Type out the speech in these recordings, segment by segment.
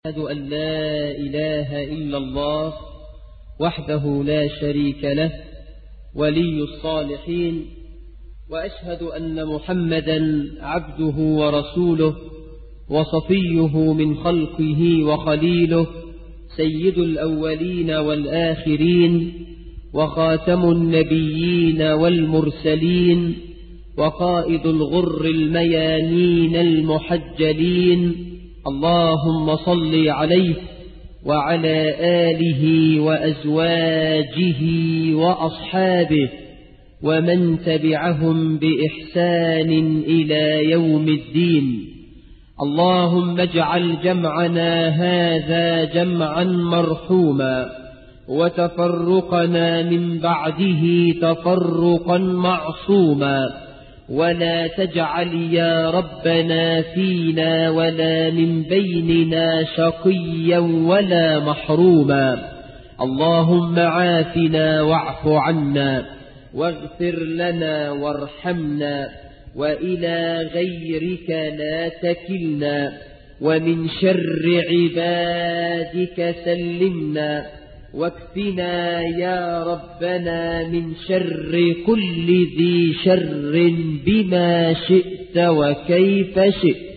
أشهد أن لا إله إلا الله وحده لا شريك له ولي الصالحين وأشهد أن محمدا عبده ورسوله وصفيه من خلقه وخليله سيد الأولين والآخرين وخاتم النبيين والمرسلين وقائد الغر الميامين المحجلين اللهم صل عليه وعلى آله وأزواجه وأصحابه ومن تبعهم بإحسان إلى يوم الدين اللهم اجعل جمعنا هذا جمعا مرحوما وتفرقنا من بعده تفرقا معصوما ولا تجعل يا ربنا فينا ولا من بيننا شقيا ولا محروما اللهم عافنا واعف عنا واغفر لنا وارحمنا وإلى غيرك لا تكلنا ومن شر عبادك سلمنا واكفنا يا ربنا من شر كل ذي شر بما شئت وكيف شئت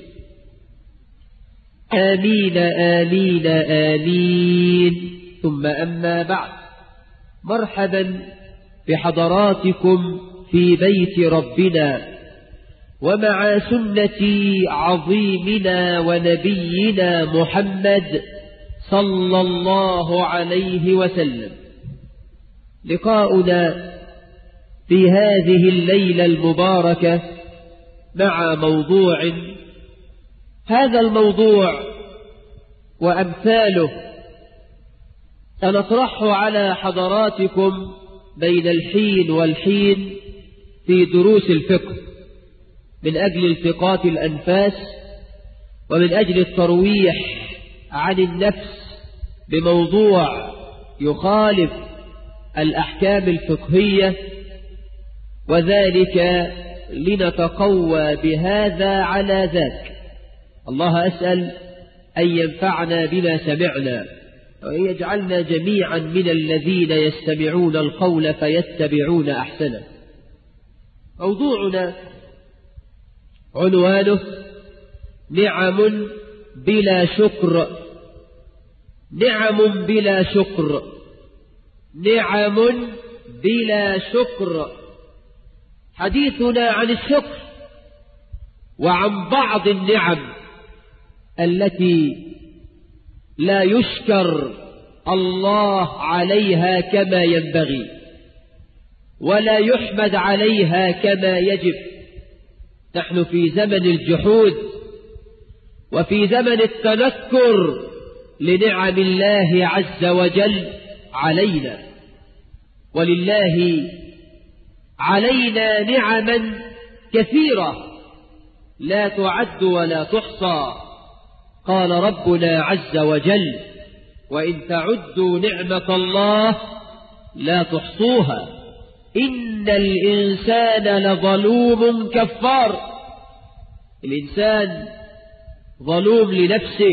آمين آمين آمين ثم أما بعد مرحبا بحضراتكم في بيت ربنا ومع سنة عظيمنا ونبينا محمد صلى الله عليه وسلم لقاؤنا في هذه الليلة المباركة مع موضوع هذا الموضوع وأمثاله سنطرحه على حضراتكم بين الحين والحين في دروس الفقه من أجل التقاط الأنفاس ومن أجل الترويح عن النفس بموضوع يخالف الأحكام الفقهية وذلك لنتقوى بهذا على ذاك الله أسأل أن ينفعنا بما سمعنا وأن يجعلنا جميعا من الذين يستمعون القول فيتبعون أحسنه موضوعنا عنوانه نعم بلا شكر نعم بلا شكر نعم بلا شكر حديثنا عن الشكر وعن بعض النعم التي لا يشكر الله عليها كما ينبغي ولا يحمد عليها كما يجب نحن في زمن الجحود وفي زمن التنكر لنعم الله عز وجل علينا ولله علينا نعما كثيرة لا تعد ولا تحصى قال ربنا عز وجل وإن تعدوا نعمة الله لا تحصوها إن الإنسان لظلوم كفار الإنسان ظلوم لنفسه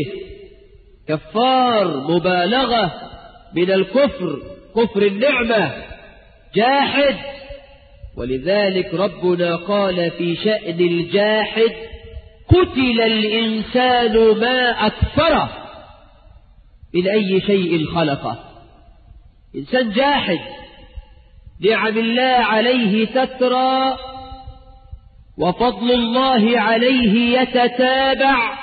كفار مبالغة من الكفر كفر النعمة جاحد ولذلك ربنا قال في شأن الجاحد قتل الإنسان ما أكفره من أي شيء خلقه إنسان جاحد نعم الله عليه تترى وفضل الله عليه يتتابع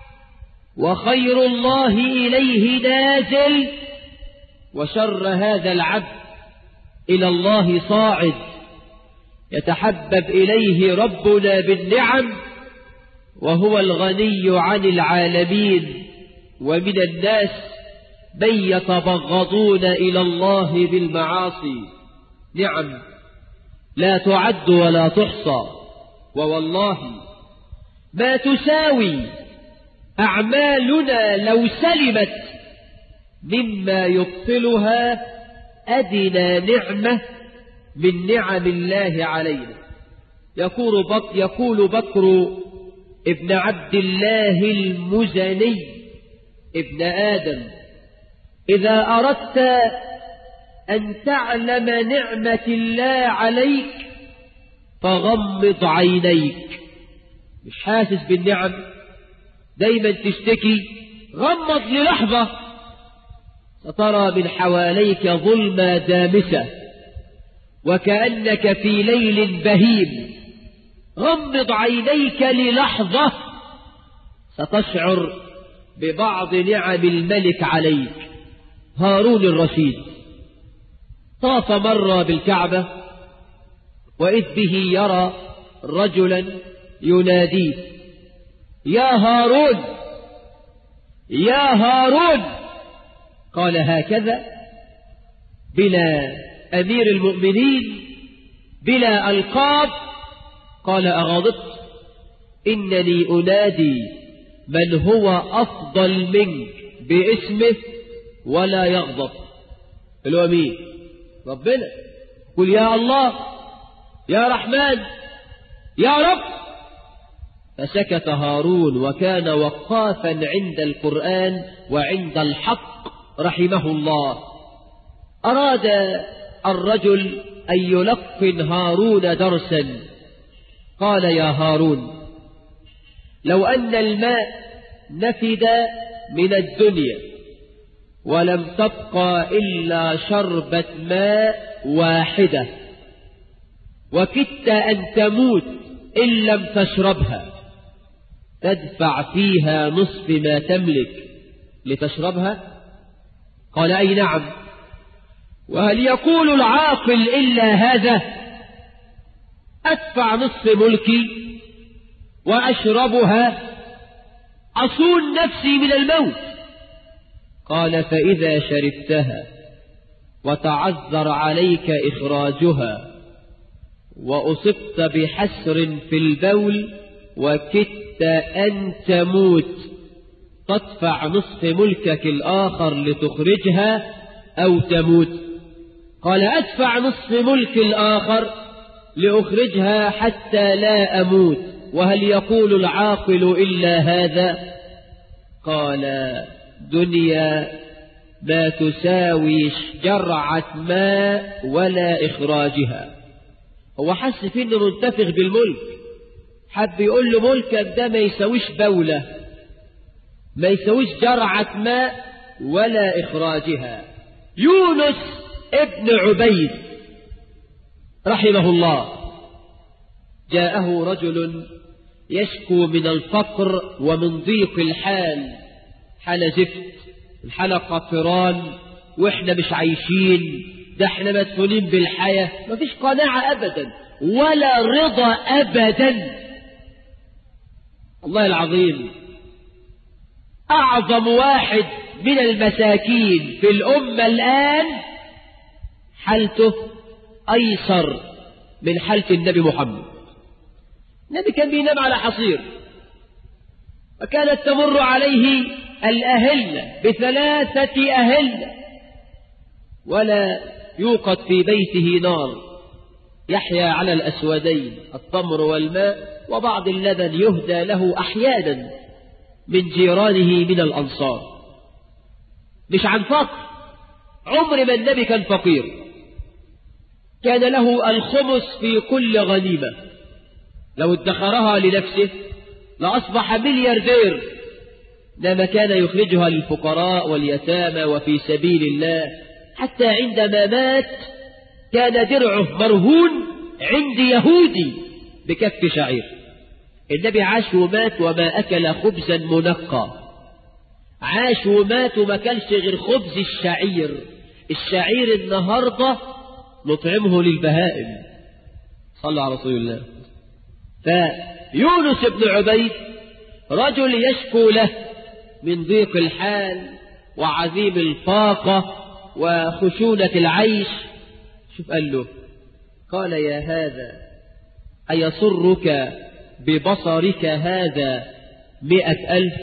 وخير الله إليه نازل وشر هذا العبد إلى الله صاعد يتحبب إليه ربنا بالنعم وهو الغني عن العالمين ومن الناس من يتبغضون إلى الله بالمعاصي نعم لا تعد ولا تحصى ووالله ما تساوي أعمالنا لو سلمت مما يبطلها أدنى نعمة من نعم الله علينا يقول, بك يقول بكر ابن عبد الله المزني ابن آدم إذا أردت أن تعلم نعمة الله عليك فغمض عينيك مش حاسس بالنعم دايما تشتكي غمض للحظة سترى من حواليك ظلمة دامسة وكأنك في ليل بهيم غمض عينيك للحظة ستشعر ببعض نعم الملك عليك هارون الرشيد طاف مرة بالكعبة وإذ به يرى رجلا يناديه يا هارون يا هارون قال هكذا بلا أمير المؤمنين بلا ألقاب قال أغاضبت إنني أنادي من هو أفضل منك باسمه ولا يغضب اللي هو مين ربنا قل يا الله يا رحمن يا رب فسكت هارون وكان وقافا عند القرآن وعند الحق رحمه الله أراد الرجل أن يلقن هارون درسا قال يا هارون لو أن الماء نفد من الدنيا ولم تبقى إلا شربة ماء واحدة وكدت أن تموت إن لم تشربها تدفع فيها نصف ما تملك لتشربها قال أي نعم وهل يقول العاقل إلا هذا أدفع نصف ملكي وأشربها أصون نفسي من الموت قال فإذا شربتها وتعذر عليك إخراجها وأصبت بحسر في البول وكدت أن تموت تدفع نصف ملكك الآخر لتخرجها أو تموت قال أدفع نصف ملك الآخر لأخرجها حتى لا أموت وهل يقول العاقل إلا هذا قال دنيا ما تساوي جرعة ماء ولا إخراجها هو حس فيه انه منتفخ بالملك حب يقول له ملكك ده ما يساويش بولة ما يساويش جرعة ماء ولا إخراجها يونس ابن عبيد رحمه الله جاءه رجل يشكو من الفقر ومن ضيق الحال حال زفت الحلقة قطران واحنا مش عايشين ده احنا مدفونين بالحياة مفيش قناعة ابدا ولا رضا ابدا الله العظيم اعظم واحد من المساكين في الامة الان حالته ايسر من حالة النبي محمد النبي كان بينام على حصير وكانت تمر عليه الأهلة بثلاثة أهلة ولا يوقد في بيته نار يحيا على الأسودين التمر والماء وبعض اللبن يهدى له أحيانا من جيرانه من الأنصار مش عن فقر عمر ما النبي كان فقير كان له الخمس في كل غنيمة لو ادخرها لنفسه لأصبح ملياردير لما كان يخرجها للفقراء واليتامى وفي سبيل الله حتى عندما مات كان درعه مرهون عند يهودي بكف شعير النبي عاش ومات وما أكل خبزا منقى عاش ومات وما كلش غير خبز الشعير الشعير النهاردة نطعمه للبهائم صلى على رسول الله فيونس بن عبيد رجل يشكو له من ضيق الحال وعذيب الفاقة وخشونة العيش شوف قال له قال يا هذا أيسرك ببصرك هذا مئة ألف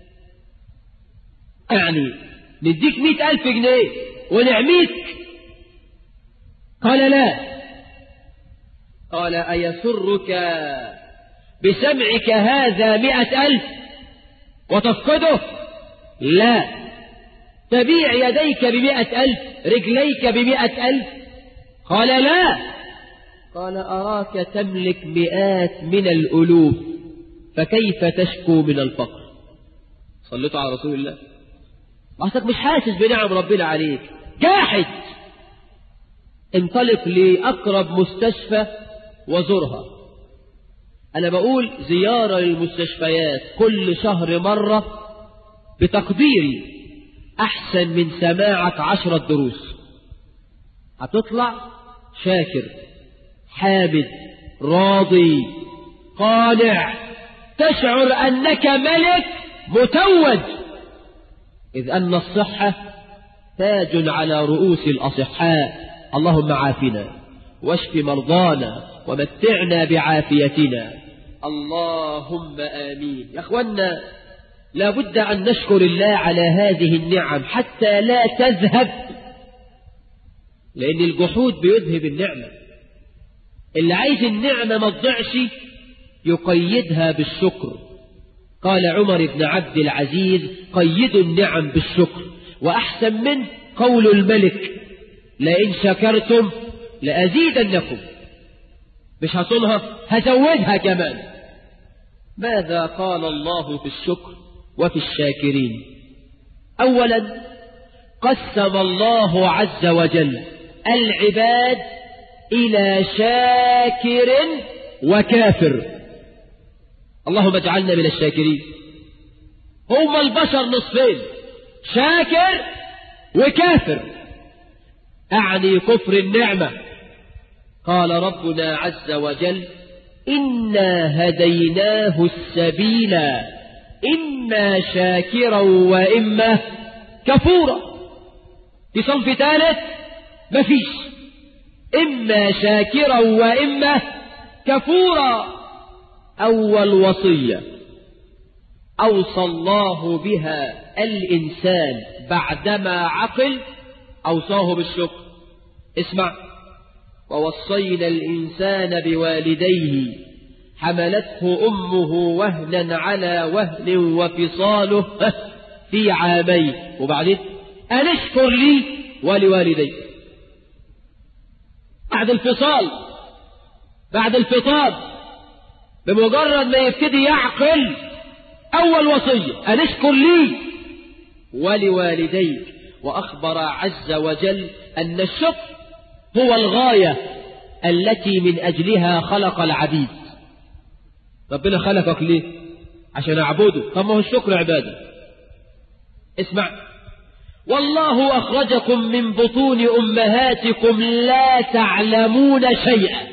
يعني نديك مئة ألف جنيه ونعميك قال لا قال أيسرك بسمعك هذا مئة ألف وتفقده لا تبيع يديك بمئة ألف رجليك بمئة ألف قال لا قال أراك تملك مئات من الألوف فكيف تشكو من الفقر صليتوا على رسول الله أصلك مش حاسس بنعم ربنا عليك جاحد انطلق لأقرب مستشفى وزرها أنا بقول زيارة للمستشفيات كل شهر مرة بتقديري أحسن من سماعك عشرة دروس هتطلع شاكر حامد راضي قانع تشعر أنك ملك متوج إذ أن الصحة تاج على رؤوس الأصحاء اللهم عافنا واشف مرضانا ومتعنا بعافيتنا اللهم آمين يا أخوانا لا بد أن نشكر الله على هذه النعم حتى لا تذهب لأن الجحود بيذهب النعمة اللي عايز النعمة ما تضيعش يقيدها بالشكر قال عمر بن عبد العزيز قيدوا النعم بالشكر وأحسن منه قول الملك لئن شكرتم لأزيدنكم مش هصونها هزودها كمان ماذا قال الله في الشكر وفي الشاكرين أولا قسم الله عز وجل العباد إلى شاكر وكافر اللهم اجعلنا من الشاكرين هم البشر نصفين شاكر وكافر أعني كفر النعمة قال ربنا عز وجل إنا هديناه السبيل إما شاكرا وإما كفورا في صنف ثالث مفيش إما شاكرا وإما كفورا أول وصية أوصى الله بها الإنسان بعدما عقل أوصاه بالشكر اسمع ووصينا الإنسان بوالديه حملته أمه وهنا على وهن وفصاله في عامين وبعدين أن اشكر لي ولوالديك بعد الفصال بعد الفطام بمجرد ما يبتدي يعقل أول وصية أن اشكر لي ولوالديك وأخبر عز وجل أن الشكر هو الغاية التي من أجلها خلق العبيد ربنا خلقك ليه عشان أعبده طب ما هو الشكر عبادة اسمع والله أخرجكم من بطون أمهاتكم لا تعلمون شيئا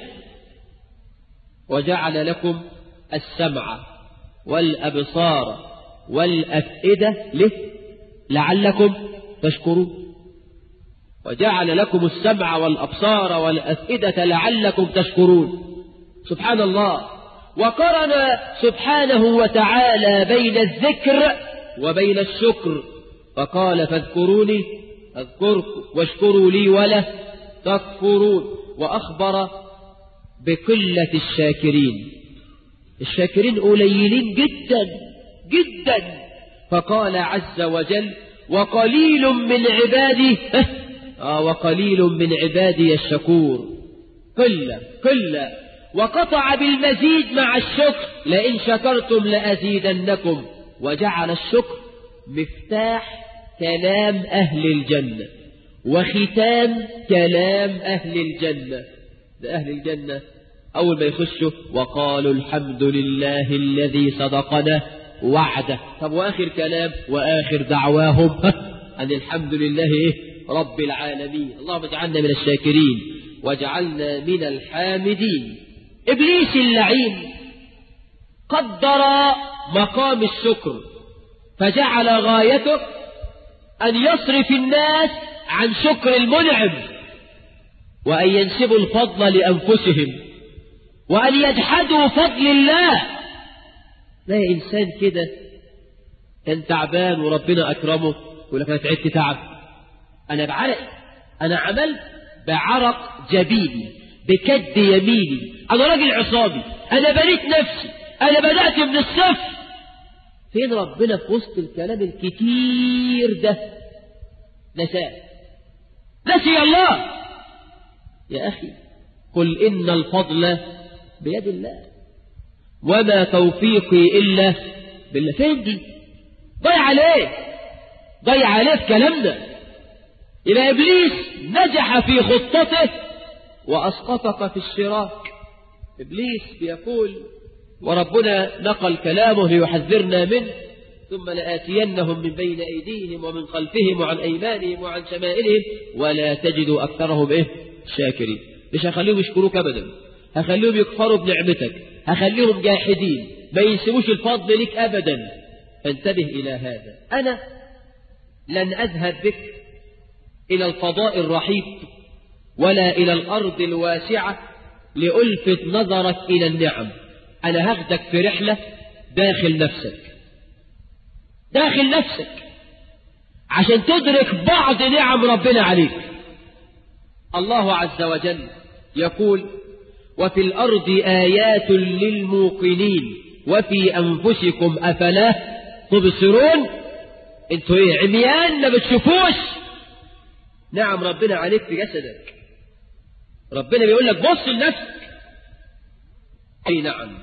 وجعل لكم السمع والأبصار والأفئدة له لعلكم تشكرون وجعل لكم السمع والأبصار والأفئدة لعلكم تشكرون سبحان الله وقرن سبحانه وتعالى بين الذكر وبين الشكر فقال فاذكروني أذكركم واشكروا لي ولا تكفرون وأخبر بقلة الشاكرين الشاكرين قليلين جدا جدا فقال عز وجل وقليل من عبادي آه وقليل من عبادي الشكور قلة قلة وقطع بالمزيد مع الشكر لئن شكرتم لأزيدنكم وجعل الشكر مفتاح كلام أهل الجنة وختام كلام أهل الجنة ده أهل الجنة أول ما يخشوا وقالوا الحمد لله الذي صدقنا وعده طب وآخر كلام وآخر دعواهم أن الحمد لله إيه رب العالمين اللهم اجعلنا من الشاكرين واجعلنا من الحامدين إبليس اللعين قدر مقام الشكر فجعل غايته أن يصرف الناس عن شكر المنعم وأن ينسبوا الفضل لأنفسهم وأن يجحدوا فضل الله لا إنسان كده كان تعبان وربنا أكرمه يقول لك أنا تعبت تعب أنا بعرق أنا عملت بعرق جبيني بكد يميني أنا راجل عصابي أنا بنيت نفسي أنا بدأت من الصفر فين ربنا في وسط الكلام الكتير ده نساه نسي الله يا أخي قل إن الفضل بيد الله وما توفيقي إلا بالله فين دي ضيع عليه ضيع عليه في كلامنا إلى إبليس نجح في خطته وأسقطك في الشراك إبليس بيقول وربنا نقل كلامه ليحذرنا منه ثم لآتينهم من بين أيديهم ومن خلفهم وعن أيمانهم وعن شمائلهم ولا تجدوا أكثرهم إيه شاكرين مش هخليهم يشكروك أبدا هخليهم يكفروا بنعمتك هخليهم جاحدين ما ينسبوش الفضل لك أبدا فانتبه إلى هذا أنا لن أذهب بك إلى الفضاء الرحيب ولا إلى الأرض الواسعة لألفت نظرك إلى النعم أنا هاخدك في رحلة داخل نفسك داخل نفسك عشان تدرك بعض نعم ربنا عليك الله عز وجل يقول وفي الأرض آيات للموقنين وفي أنفسكم أفلا تبصرون انتوا ايه عميان ما بتشوفوش نعم ربنا عليك في جسدك ربنا بيقول لك بص لنفسك اي نعم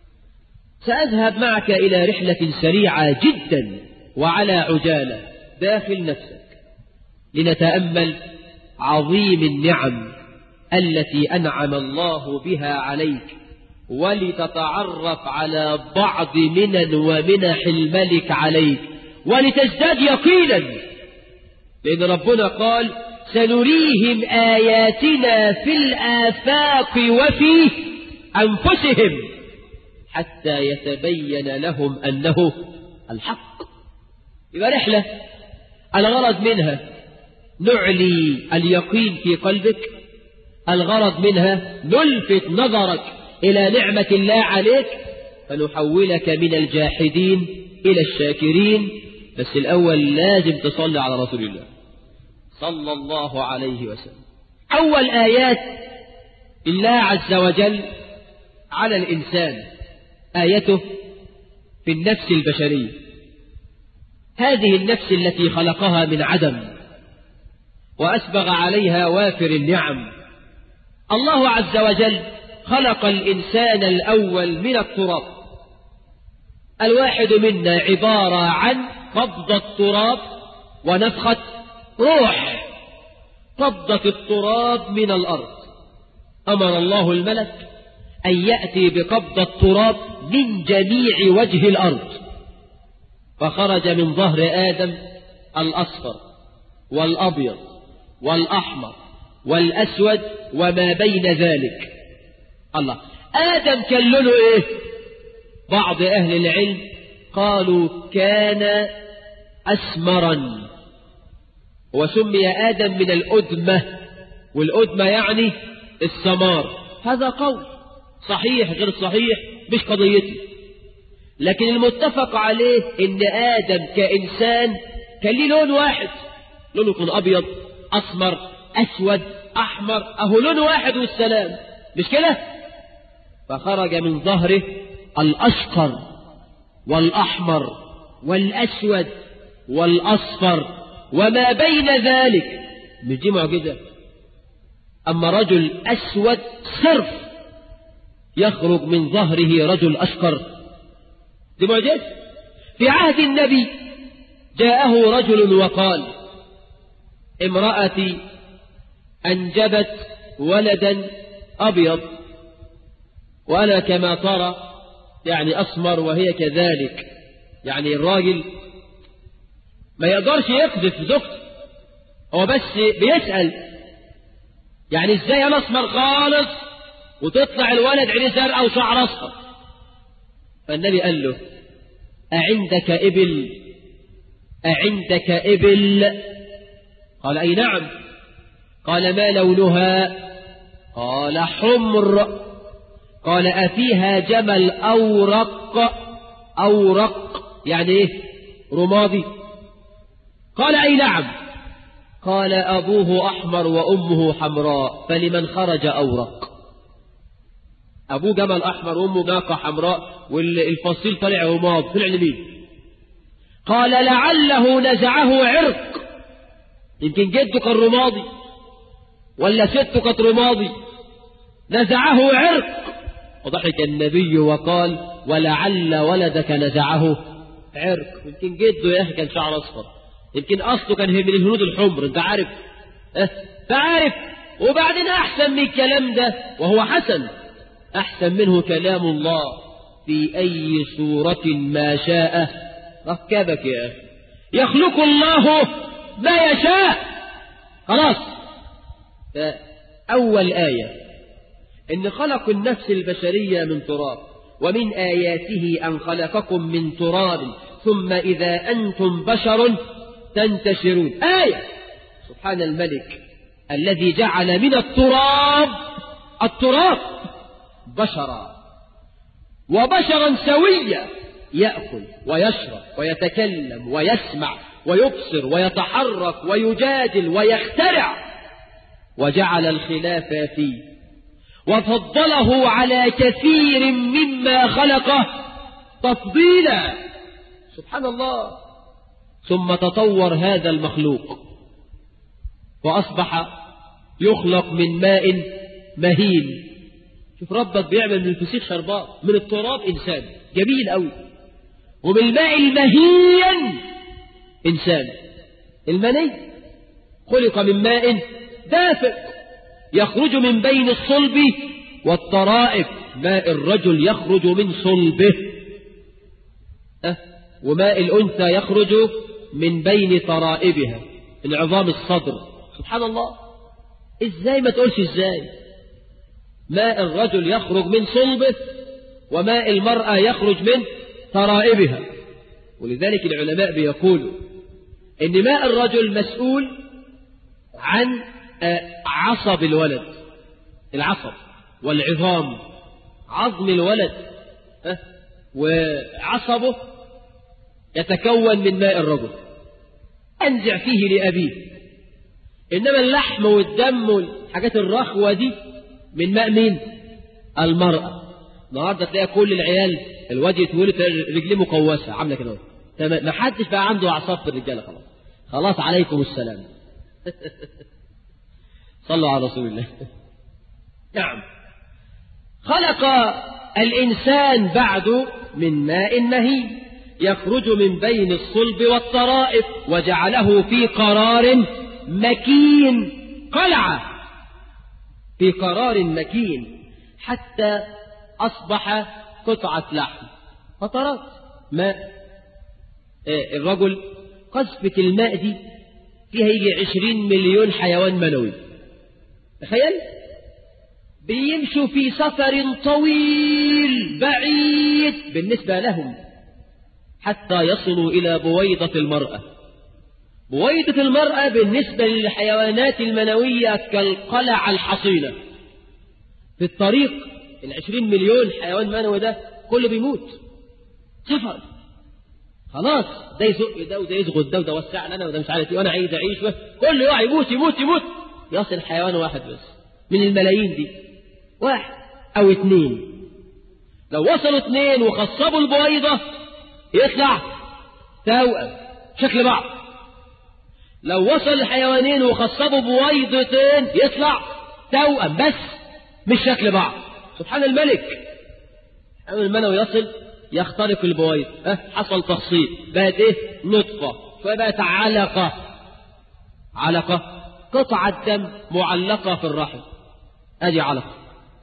سأذهب معك إلى رحلة سريعة جدا وعلى عجالة داخل نفسك لنتأمل عظيم النعم التي أنعم الله بها عليك ولتتعرف على بعض منن ومنح الملك عليك ولتزداد يقينا لأن ربنا قال سنريهم آياتنا في الآفاق وفي أنفسهم حتى يتبين لهم أنه الحق يبقى رحلة الغرض منها نعلي اليقين في قلبك الغرض منها نلفت نظرك إلى نعمة الله عليك فنحولك من الجاحدين إلى الشاكرين بس الأول لازم تصلي على رسول الله صلى الله عليه وسلم أول آيات الله عز وجل على الإنسان آيته في النفس البشرية هذه النفس التي خلقها من عدم وأسبغ عليها وافر النعم الله عز وجل خلق الإنسان الأول من التراب الواحد منا عبارة عن قبضة التراب ونفخة روح قبضة التراب من الأرض أمر الله الملك أن يأتي بقبضة التراب من جميع وجه الأرض فخرج من ظهر آدم الأصفر والأبيض والأحمر والأسود وما بين ذلك الله آدم كان لونه إيه بعض أهل العلم قالوا كان أسمرا وسمي آدم من الأدمة والأدمة يعني السمار هذا قول صحيح غير صحيح مش قضيتي لكن المتفق عليه ان آدم كإنسان كان ليه لون واحد لونه يكون أبيض أسمر أسود أحمر أهو لون واحد والسلام مش كده فخرج من ظهره الأشقر والأحمر والأسود والأصفر وما بين ذلك مش دي معجزة أما رجل أسود صرف يخرج من ظهره رجل أشقر دي معجزة في عهد النبي جاءه رجل وقال امرأتي أنجبت ولدا أبيض وأنا كما ترى يعني أسمر وهي كذلك يعني الراجل ما يقدرش يقذف زوجته هو بس بيسأل يعني ازاي انا اسمر خالص وتطلع الولد عينيه زرقاء وشعر اصفر فالنبي قال له أعندك إبل أعندك إبل قال أي نعم قال ما لونها قال حمر قال أفيها جمل أورق أورق يعني إيه رمادي قال أي نعم قال أبوه أحمر وأمه حمراء فلمن خرج أورق أبوه جمل أحمر وأمه ناقة حمراء والفصيل طلع رماد طلع لمين قال لعله نزعه عرق يمكن جده كان رماضي ولا سته كانت رماضي نزعه عرق وضحك النبي وقال ولعل ولدك نزعه عرق يمكن جده يا اخي كان شعر اصفر يمكن اصله كان من الهنود الحمر انت عارف اه تعرف وبعدين احسن من الكلام ده وهو حسن احسن منه كلام الله في اي صورة ما شاء ركبك يا اخي يخلق الله ما يشاء خلاص أول آية إن خلق النفس البشرية من تراب ومن آياته أن خلقكم من تراب ثم إذا أنتم بشر تنتشرون آية سبحان الملك الذي جعل من التراب التراب بشرا وبشرا سويا يأكل ويشرب ويتكلم ويسمع ويبصر ويتحرك ويجادل ويخترع وجعل الخلاف فيه وفضله على كثير مما خلقه تفضيلا سبحان الله ثم تطور هذا المخلوق وأصبح يخلق من ماء مهين شوف ربك بيعمل من الفسيخ شربات من التراب إنسان جميل قوي ومن الماء المهين إنسان المني خلق من ماء دافئ يخرج من بين الصلب والطرائب ماء الرجل يخرج من صلبه أه؟ وماء الأنثى يخرج من بين طرائبها من عظام الصدر سبحان الله ازاي ما تقولش ازاي ماء الرجل يخرج من صلبه وماء المرأة يخرج من طرائبها ولذلك العلماء بيقولوا ان ماء الرجل مسؤول عن عصب الولد العصب والعظام عظم الولد وعصبه يتكون من ماء الرجل أنزع فيه لأبيه إنما اللحم والدم والحاجات الرخوة دي من ماء مين المرأة النهارده تلاقي كل العيال الواد يتولد رجليه مقوسة عاملة كده تمام ما حدش بقى عنده أعصاب في الرجالة خلاص خلاص عليكم السلام صلوا على رسول الله نعم خلق الإنسان بعد من ماء مهين يخرج من بين الصلب والطرائف وجعله في قرار مكين قلعة في قرار مكين حتى أصبح قطعة لحم قطرات ماء إيه الرجل قذفة الماء دي فيها يجي عشرين مليون حيوان منوي تخيل بيمشوا في سفر طويل بعيد بالنسبة لهم حتى يصلوا إلى بويضة المرأة بويضة المرأة بالنسبة للحيوانات المنوية كالقلع الحصينة في الطريق العشرين مليون حيوان منوي ده كله بيموت سفر خلاص ده يزق ده وده يزغد ده وده وسع لنا وده مش عارف ايه وانا عايز اعيش كله يقع يموت يموت يموت يصل حيوان واحد بس من الملايين دي واحد او اثنين لو وصلوا اثنين وخصبوا البويضة يطلع توأم شكل بعض لو وصل الحيوانين وخصبوا بويضتين يطلع توأم بس مش شكل بعض سبحان الملك الحيوان المنوي يصل يخترق البويض أه؟ حصل تخصيب بقت ايه نطفة فبقت علقة علقة قطعة دم معلقة في الرحم ادي علقة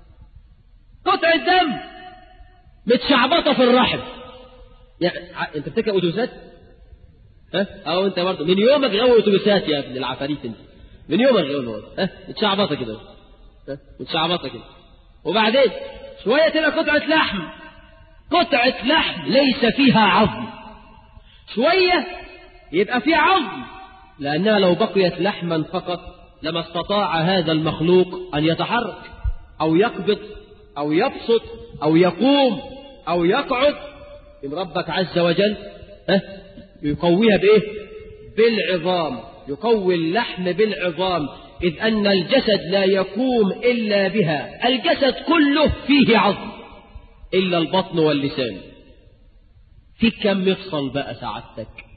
قطعة دم متشعبطة في الرحم يعني انت بتركب اتوبيسات ها او انت برضه من يومك غوي اتوبيسات يا ابن العفاريت انت من يومك غوي ها متشعبطة كده ها متشعبطة كده وبعدين شوية تبقى قطعة لحم قطعة لحم ليس فيها عظم شوية يبقى فيها عظم لأنها لو بقيت لحما فقط لما استطاع هذا المخلوق أن يتحرك أو يقبض أو يبسط أو يقوم أو يقعد إن ربك عز وجل أه يقويها بإيه بالعظام يقوي اللحم بالعظام إذ أن الجسد لا يقوم إلا بها الجسد كله فيه عظم إلا البطن واللسان في كم مفصل بقى سعادتك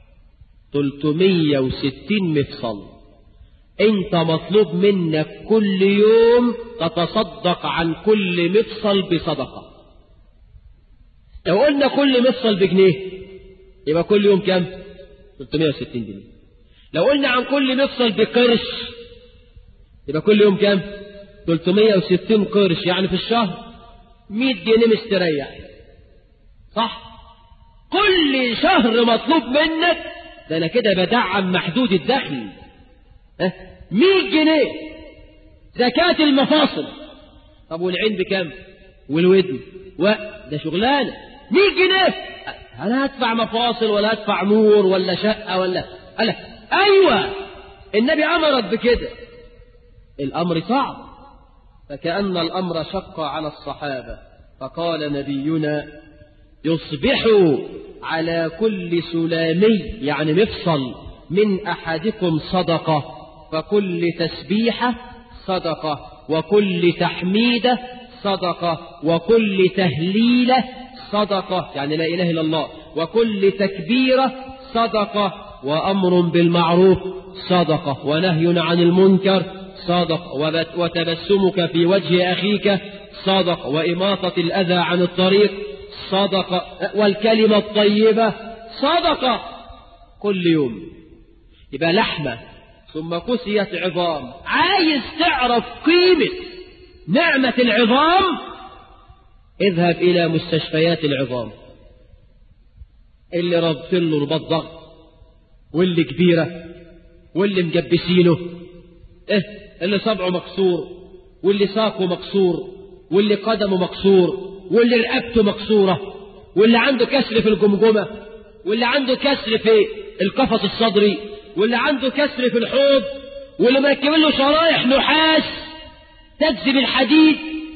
360 مفصل انت مطلوب منك كل يوم تتصدق عن كل مفصل بصدقة لو قلنا كل مفصل بجنيه يبقى كل يوم كام 360 جنيه لو قلنا عن كل مفصل بقرش يبقى كل يوم كام 360 قرش يعني في الشهر 100 جنيه مستريح صح كل شهر مطلوب منك ده انا كده بدعم محدود الدخل ها 100 جنيه زكاة المفاصل طب والعين بكام والودن و ده شغلانة 100 جنيه انا هدفع مفاصل ولا هدفع نور ولا شقة ولا ألا ايوه النبي امرك بكده الامر صعب فكأن الامر شق على الصحابة فقال نبينا يصبح على كل سلامي يعني مفصل من أحدكم صدقة فكل تسبيحة صدقة وكل تحميدة صدقة وكل تهليلة صدقة يعني لا إله إلا الله وكل تكبيرة صدقة وأمر بالمعروف صدقة ونهي عن المنكر صدق وتبسمك في وجه أخيك صدق وإماطة الأذى عن الطريق صدقة والكلمة الطيبة صدقة كل يوم يبقى لحمة ثم كسيت عظام عايز تعرف قيمة نعمة العظام اذهب إلى مستشفيات العظام اللي رابطين له رباط ضغط واللي كبيرة واللي مجبسينه إيه اللي صبعه مكسور واللي ساقه مكسور واللي قدمه مكسور واللي رقبته مكسورة واللي عنده كسر في الجمجمة واللي عنده كسر في القفص الصدري واللي عنده كسر في الحوض واللي مركبين له شرايح نحاس تجذب الحديد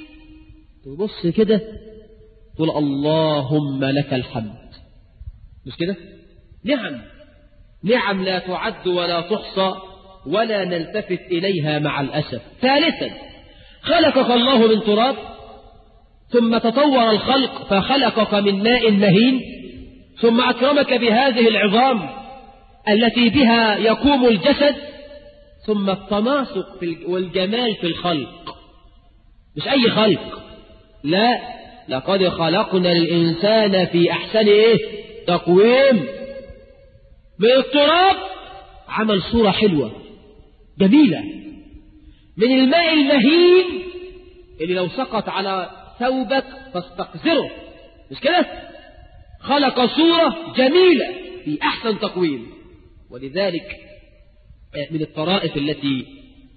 تبص كده تقول اللهم لك الحمد مش كده نعم نعم لا تعد ولا تحصى ولا نلتفت إليها مع الأسف ثالثا خلقك الله من تراب ثم تطور الخلق فخلقك من ماء مهين ثم أكرمك بهذه العظام التي بها يقوم الجسد ثم التناسق والجمال في الخلق مش أي خلق لا لقد خلقنا الإنسان في أحسن إيه تقويم من التراب عمل صورة حلوة جميلة من الماء المهين اللي لو سقط على ثوبك فاستقذره مش كده خلق صورة جميلة في أحسن تقويم ولذلك من الطرائف التي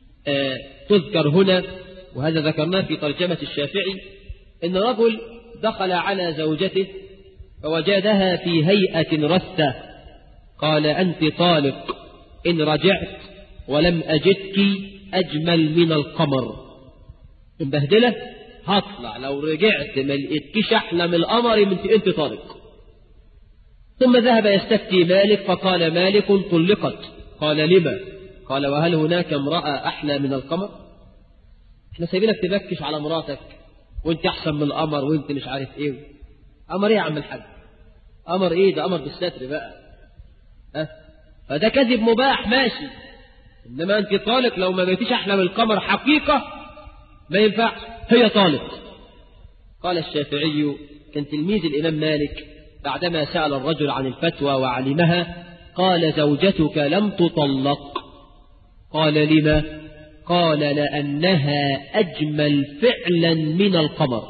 تذكر هنا وهذا ذكرناه في ترجمة الشافعي إن رجل دخل على زوجته فوجدها في هيئة رثة قال أنت طالق إن رجعت ولم أجدك أجمل من القمر مبهدلة هطلع لو رجعت ما لقيتكيش أحلى من القمر من أنت طالق ثم ذهب يستفتي مالك فقال مالك طلقت قال لما قال وهل هناك امرأة أحلى من القمر احنا سايبينك تبكش على مراتك وانت أحسن من القمر وانت مش عارف ايه قمر ايه يا عم الحاج قمر ايه ده قمر بالستر بقى أه؟ فده كذب مباح ماشي انما انت طالق لو ما بقيتيش احلى من القمر حقيقة ما ينفعش هي طالق قال الشافعي كان تلميذ الإمام مالك بعدما سأل الرجل عن الفتوى وعلمها قال زوجتك لم تطلق قال لما قال لأنها أجمل فعلا من القمر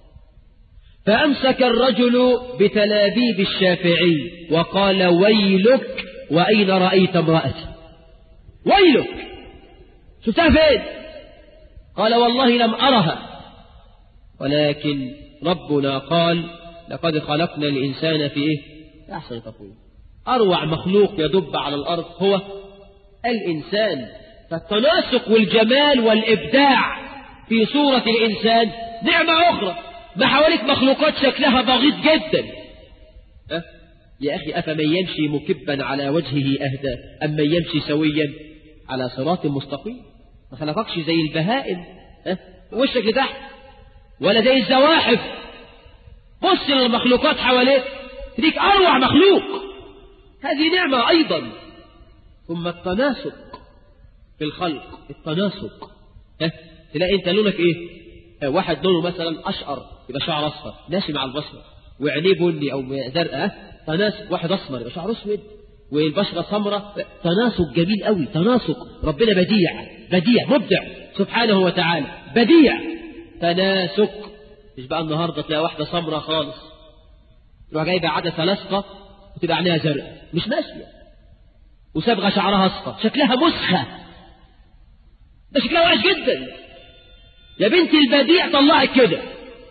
فأمسك الرجل بتلابيب الشافعي وقال ويلك وأين رأيت امرأتي ويلك شفتها فين قال والله لم أرها ولكن ربنا قال لقد خلقنا الإنسان في إيه؟ أحسن تقويم أروع مخلوق يدب على الأرض هو الإنسان فالتناسق والجمال والإبداع في صورة الإنسان نعمة أخرى ما حواليك مخلوقات شكلها بغيض جدا أه؟ يا أخي أفمن يمشي مكبا على وجهه أهدى أم من يمشي سويا على صراط مستقيم ما خلقكش زي البهائم أه؟ وشك لتحت ولا زي الزواحف بص للمخلوقات حواليك تديك أروع مخلوق هذه نعمة أيضا ثم التناسق في الخلق التناسق ها تلاقي انت لونك ايه واحد لونه مثلا اشقر يبقى شعر اصفر ماشي مع البشره وعينيه بني او زرقاء تناسق واحد اسمر يبقى شعره اسود والبشره سمراء تناسق جميل قوي تناسق ربنا بديع بديع مبدع سبحانه وتعالى بديع تناسق مش بقى النهارده تلاقي واحده سمراء خالص تروح جايبه عدسه لاصقه وتبقى عينيها زرقاء مش ماشيه وصبغه شعرها اصفر شكلها مسخه ده شكلها وحش جدا يا بنت البديع طلعت كده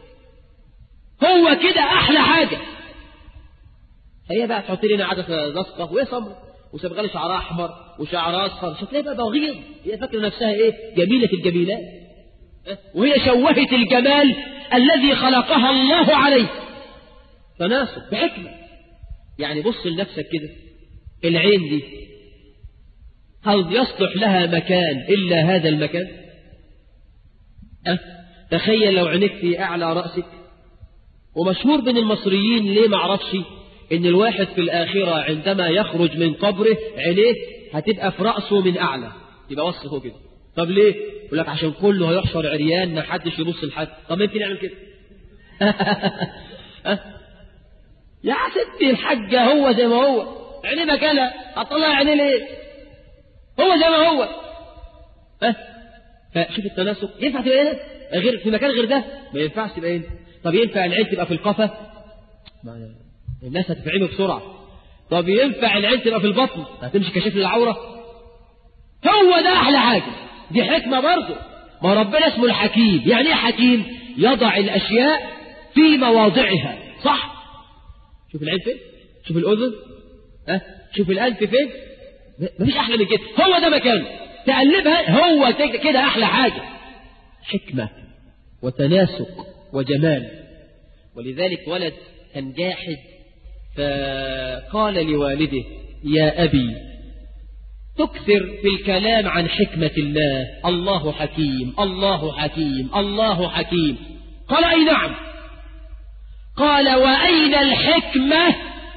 هو كده احلى حاجه هي بقى تحط لنا عدسه لاصقه وهي سمراء وصبغه لي شعرها احمر وشعرها اصفر شكلها بقى بغيض هي فاكره نفسها ايه جميله الجميلات وهي شوهت الجمال الذي خلقها الله عليه تناسق بحكمه يعني بص لنفسك كده العين دي هل يصلح لها مكان إلا هذا المكان أه؟ تخيل لو عينك في أعلى رأسك ومشهور بين المصريين ليه معرفش إن الواحد في الآخرة عندما يخرج من قبره عينيه هتبقى في رأسه من أعلى يبقى وصفه كده طب ليه يقول لك عشان كله هيحشر عريان ما حدش يبص لحد طب يمكن يعمل كده أه؟ يا ستي الحاجة هو زي ما هو عينيه مكانها هتطلع عينيه ليه هو زي ما هو ها فشوف التناسق ينفع تبقى هنا غير في مكان غير ده ما ينفعش تبقى هنا طب ينفع العين تبقى في القفا الناس هتفعله بسرعة طب ينفع العين تبقى في البطن هتمشي كشف للعورة هو ده أحلى حاجة دي حكمة برضه ما ربنا اسمه الحكيم يعني ايه حكيم يضع الأشياء في مواضعها صح شوف العين فين شوف الأذن ها شوف الأنف فين مفيش أحلى من كده هو ده مكانه تقلبها هو كده أحلى حاجة حكمة وتناسق وجمال ولذلك ولد كان جاحد فقال لوالده يا أبي تكثر في الكلام عن حكمة الله الله حكيم الله حكيم الله حكيم قال أي نعم قال وأين الحكمة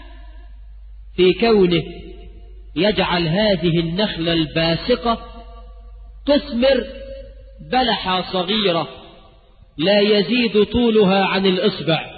في كونه يجعل هذه النخلة الباسقة تثمر بلحة صغيرة لا يزيد طولها عن الإصبع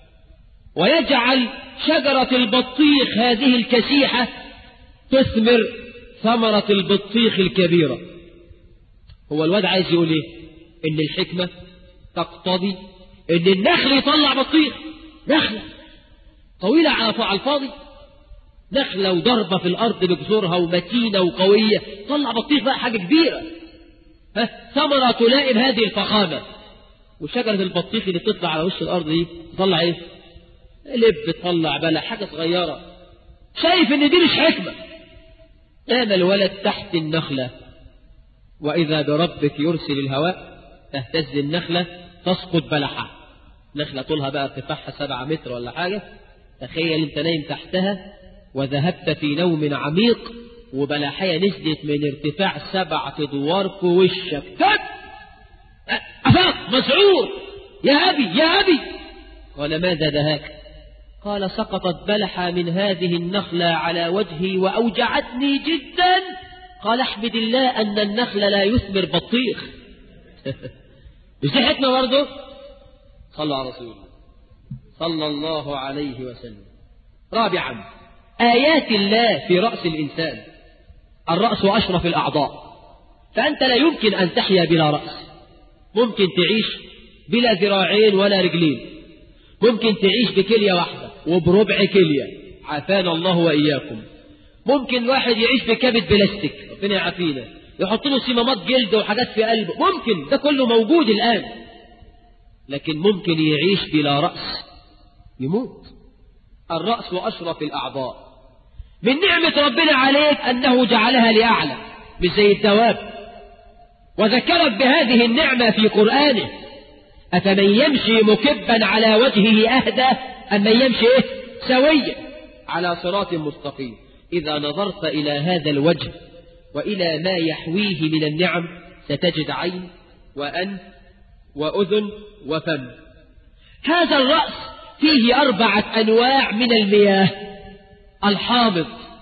ويجعل شجرة البطيخ هذه الكسيحة تثمر ثمرة البطيخ الكبيرة هو الواد عايز يقول ايه ان الحكمة تقتضي ان النخل يطلع بطيخ نخلة طويلة على الفاضي نخلة وضربة في الأرض بجذورها ومتينة وقوية طلع بطيخ بقى حاجة كبيرة ها ثمرة تلائم هذه الفخامة وشجرة البطيخ اللي بتطلع على وش الأرض دي تطلع ايه لب تطلع بلا حاجة صغيرة شايف ان دي مش حكمة نام الولد تحت النخلة وإذا بربك يرسل الهواء تهتز النخلة تسقط بلحة نخلة طولها بقى ارتفاعها سبعة متر ولا حاجة تخيل انت نايم تحتها وذهبت في نوم عميق وبلحية نزلت من ارتفاع سبعة ادوار في وشك تك أفاق مسعور يا أبي يا أبي قال ماذا دهاك قال سقطت بلحة من هذه النخلة على وجهي وأوجعتني جدا قال احمد الله أن النخل لا يثمر بطيخ مش دي حكمة برضه صلى على رسول الله صلى الله عليه وسلم رابعا آيات الله في رأس الإنسان الرأس أشرف الأعضاء فأنت لا يمكن أن تحيا بلا رأس ممكن تعيش بلا ذراعين ولا رجلين ممكن تعيش بكلية واحدة وبربع كلية عافانا الله وإياكم ممكن واحد يعيش بكبد بلاستيك ربنا يعافينا يحط له صمامات جلد وحاجات في قلبه ممكن ده كله موجود الآن لكن ممكن يعيش بلا رأس يموت الرأس أشرف الأعضاء من نعمة ربنا عليك أنه جعلها لأعلى مش زي الدواب وذكرت بهذه النعمة في قرآنه أفمن يمشي مكبا على وجهه أهدى أم من يمشي إيه؟ سويا على صراط مستقيم إذا نظرت إلى هذا الوجه وإلى ما يحويه من النعم ستجد عين وأنف وأذن وفم هذا الرأس فيه أربعة أنواع من المياه الحامض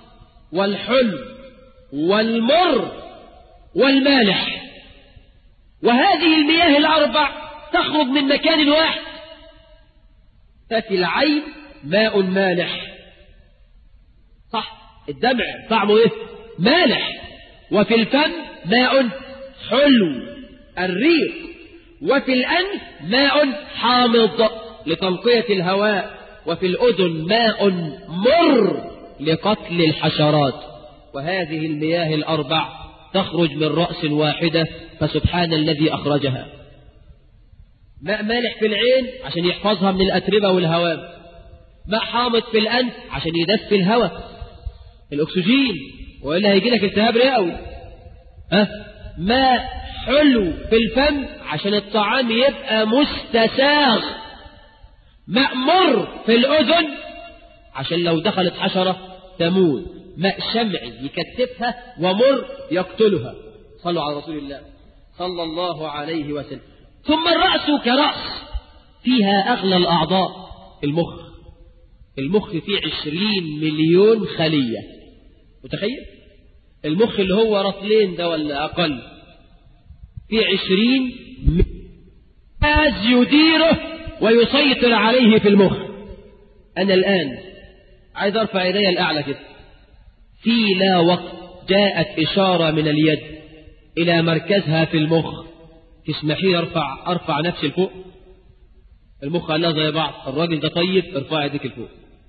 والحلو والمر والمالح وهذه المياه الأربع تخرج من مكان واحد ففي العين ماء مالح صح الدمع طعمه ايه مالح وفي الفم ماء حلو الريق وفي الأنف ماء حامض لتنقية الهواء وفي الأذن ماء مر لقتل الحشرات وهذه المياه الأربع تخرج من رأس واحدة فسبحان الذي أخرجها ماء مالح في العين عشان يحفظها من الأتربة والهوام ماء حامض في الأنف عشان يدفي الهواء الأكسجين وإلا هيجي لك التهاب رئوي ها ماء حلو في الفم عشان الطعام يبقى مستساغ ماء مر في الأذن عشان لو دخلت حشرة تموت ماء شمعي يكتفها ومر يقتلها صلوا على رسول الله صلى الله عليه وسلم ثم الرأس كرأس فيها أغلى الأعضاء المخ المخ فيه عشرين مليون خلية متخيل المخ اللي هو رطلين ده ولا أقل فيه عشرين ماز يديره ويسيطر عليه في المخ أنا الآن عايز أرفع يدي الأعلى كده في لا وقت جاءت إشارة من اليد إلى مركزها في المخ تسمحي أرفع أرفع نفسي لفوق المخ قال لها زي بعض الراجل ده طيب ارفع يديك لفوق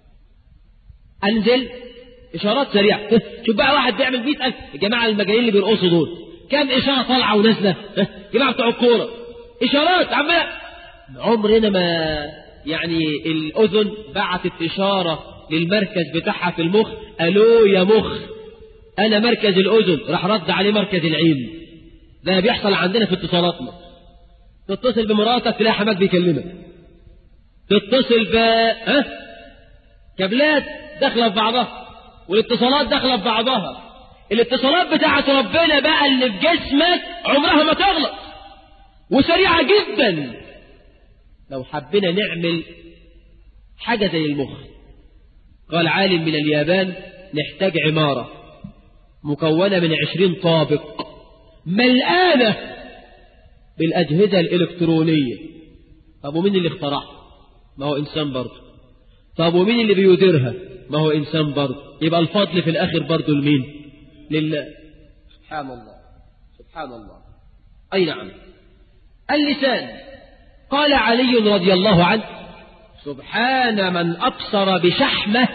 أنزل إشارات سريعة شوف بقى واحد بيعمل مئة ألف الجماعة المجانين اللي بيرقصوا دول كم إشارة طالعة ونازلة جماعة بتوع الكورة إشارات عمال عمرنا ما يعني الأذن بعتت إشارة للمركز بتاعها في المخ ألو يا مخ أنا مركز الأذن راح رد عليه مركز العين ده بيحصل عندنا في اتصالاتنا تتصل بمراتك تلاقي حماك بيكلمك تتصل ب ها كابلات داخله في بعضها والاتصالات داخله في بعضها الاتصالات بتاعت ربنا بقى اللي في جسمك عمرها ما تغلط وسريعه جدا لو حبينا نعمل حاجه زي المخ قال عالم من اليابان نحتاج عماره مكونه من عشرين طابق ملآنة بالأجهزة الإلكترونية طب ومين اللي اخترعها ما هو إنسان برضه طب ومين اللي بيديرها ما هو إنسان برضه يبقى الفضل في الآخر برضه لمين لله سبحان الله سبحان الله أي نعم اللسان قال علي رضي الله عنه سبحان من أبصر بشحمه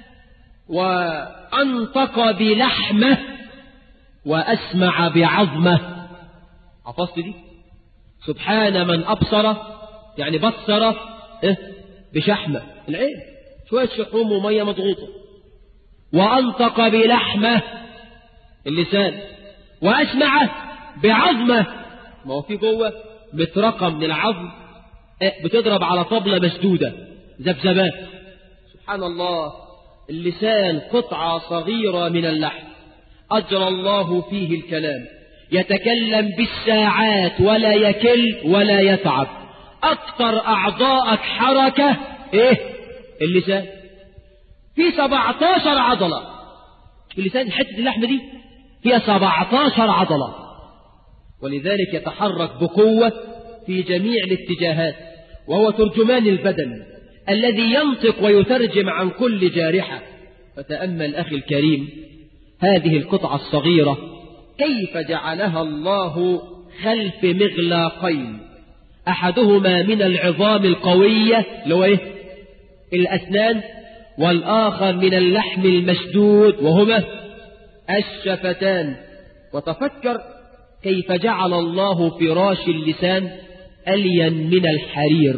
وأنطق بلحمه وأسمع بعظمة حفظت دي سبحان من أبصر يعني بصر إيه؟ بشحمة العين شوية شحوم ومية مضغوطة وأنطق بلحمة اللسان وأسمع بعظمة ما هو في جوه مترقة من العظم إيه؟ بتضرب على طبلة مسدودة ذبذبات سبحان الله اللسان قطعة صغيرة من اللحم أجرى الله فيه الكلام يتكلم بالساعات ولا يكل ولا يتعب أكثر أعضائك حركة إيه اللسان في 17 عضلة في اللسان حتة اللحم دي فيها 17 عضلة ولذلك يتحرك بقوة في جميع الاتجاهات وهو ترجمان البدن الذي ينطق ويترجم عن كل جارحة فتأمل أخي الكريم هذه القطعة الصغيرة كيف جعلها الله خلف مغلاقين أحدهما من العظام القوية لو إيه؟ الأسنان والآخر من اللحم المشدود وهما الشفتان وتفكر كيف جعل الله فراش اللسان ألين من الحرير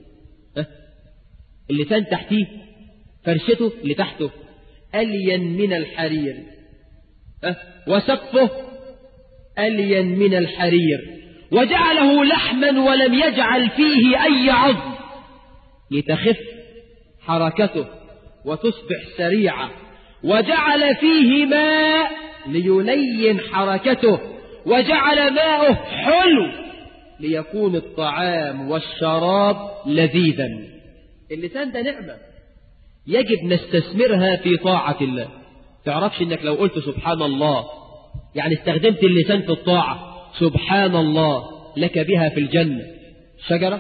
اللسان تحتيه فرشته اللي تحته ألين من الحرير وسقفه ألين من الحرير وجعله لحما ولم يجعل فيه أي عظم لتخف حركته وتصبح سريعة وجعل فيه ماء ليلين حركته وجعل ماءه حلو ليكون الطعام والشراب لذيذا اللسان ده نعمة يجب نستثمرها في طاعة الله تعرفش انك لو قلت سبحان الله يعني استخدمت اللسان في الطاعة سبحان الله لك بها في الجنة شجرة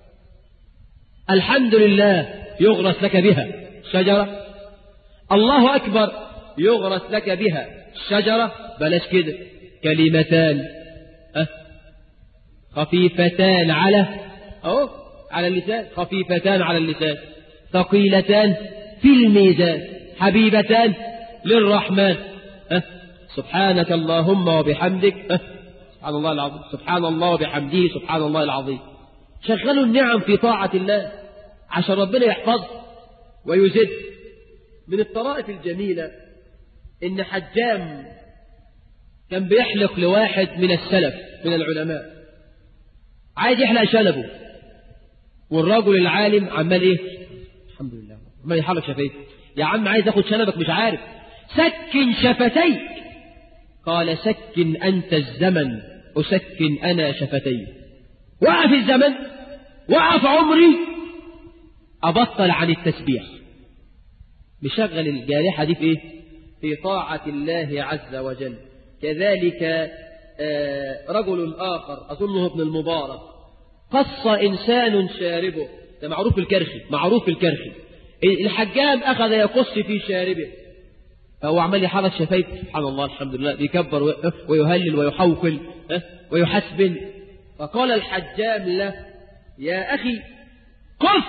الحمد لله يغرس لك بها شجرة الله أكبر يغرس لك بها شجرة بلاش كده كلمتان أه خفيفتان على أهو على اللسان خفيفتان على اللسان ثقيلتان في الميزان حبيبتان للرحمن أه سبحانك اللهم وبحمدك أه سبحان الله العظيم سبحان الله وبحمده سبحان الله العظيم شغلوا النعم في طاعة الله عشان ربنا يحفظ ويزد من الطرائف الجميلة إن حجام كان بيحلق لواحد من السلف من العلماء عايز يحلق شنبه والرجل العالم عمال ايه الحمد لله عمال يحرك شفايفه يا عم عايز اخد شنبك مش عارف سكن شفتيك قال سكن انت الزمن اسكن انا شفتي وقف الزمن وقف عمري ابطل عن التسبيح مشغل الجارحة دي في ايه في طاعة الله عز وجل كذلك رجل آخر أظنه ابن المبارك قص إنسان شاربه ده معروف الكرخي معروف الكرخي الحجام أخذ يقص في شاربه فهو عمال يحرك شفايفه سبحان الله الحمد لله بيكبر ويهلل ويحوقل ويحسبن فقال الحجام له يا أخي قف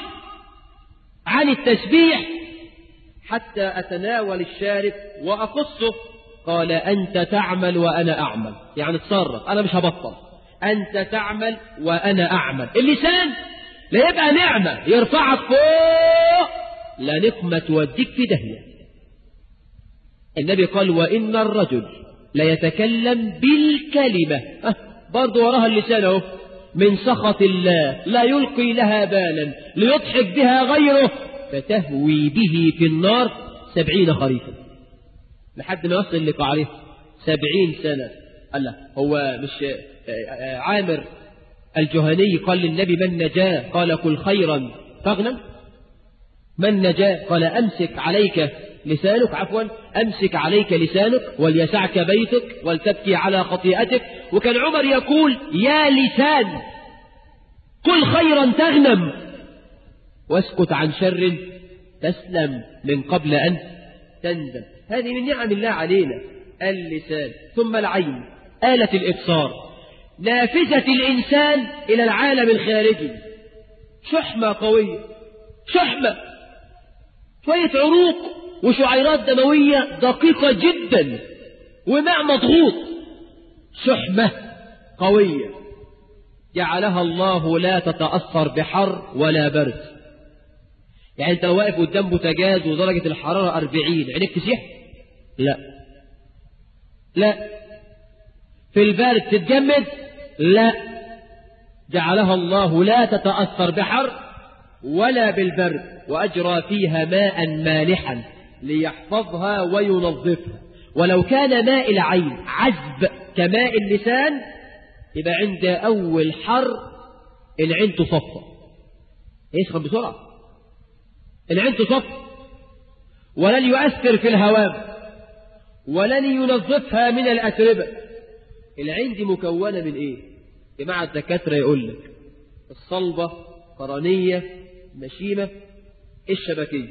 عن التسبيح حتى أتناول الشارب وأقصه قال أنت تعمل وأنا أعمل يعني تصرف أنا مش هبطل أنت تعمل وأنا أعمل اللسان لا يبقى نعمة يرفعك فوق لا نقمة توديك في دهية النبي قال وإن الرجل ليتكلم بالكلمة أه برضو وراها اللسان اهو من سخط الله لا يلقي لها بالا ليضحك بها غيره فتهوي به في النار سبعين خريفا لحد ما يصل لقعره سبعين سنة قال له هو مش عامر الجهني قال للنبي من نجاه قال كل خيرا فاغنم من نجاه قال أمسك عليك لسانك عفوا أمسك عليك لسانك وليسعك بيتك ولتبكي على خطيئتك وكان عمر يقول يا لسان قل خيرا تغنم واسكت عن شر تسلم من قبل أن تندم هذه من نعم الله علينا اللسان ثم العين آلة الإبصار نافذة الإنسان إلى العالم الخارجي شحمة قوية شحمة شوية عروق وشعيرات دموية دقيقة جدا وماء مضغوط شحمة قوية جعلها الله لا تتأثر بحر ولا برد يعني انت لو واقف قدام بوتاجاز ودرجة الحرارة أربعين عينيك تسيح لا لا في البرد تتجمد لا جعلها الله لا تتأثر بحر ولا بالبرد وأجرى فيها ماء مالحا ليحفظها وينظفها ولو كان ماء العين عذب كماء اللسان يبقى عند أول حر العين تصفى يسخن بسرعة العين تصفى ولن يؤثر في الهواء ولن ينظفها من الأتربة العين دي مكونة من إيه جماعة الدكاترة يقول لك الصلبة قرنية مشيمة الشبكية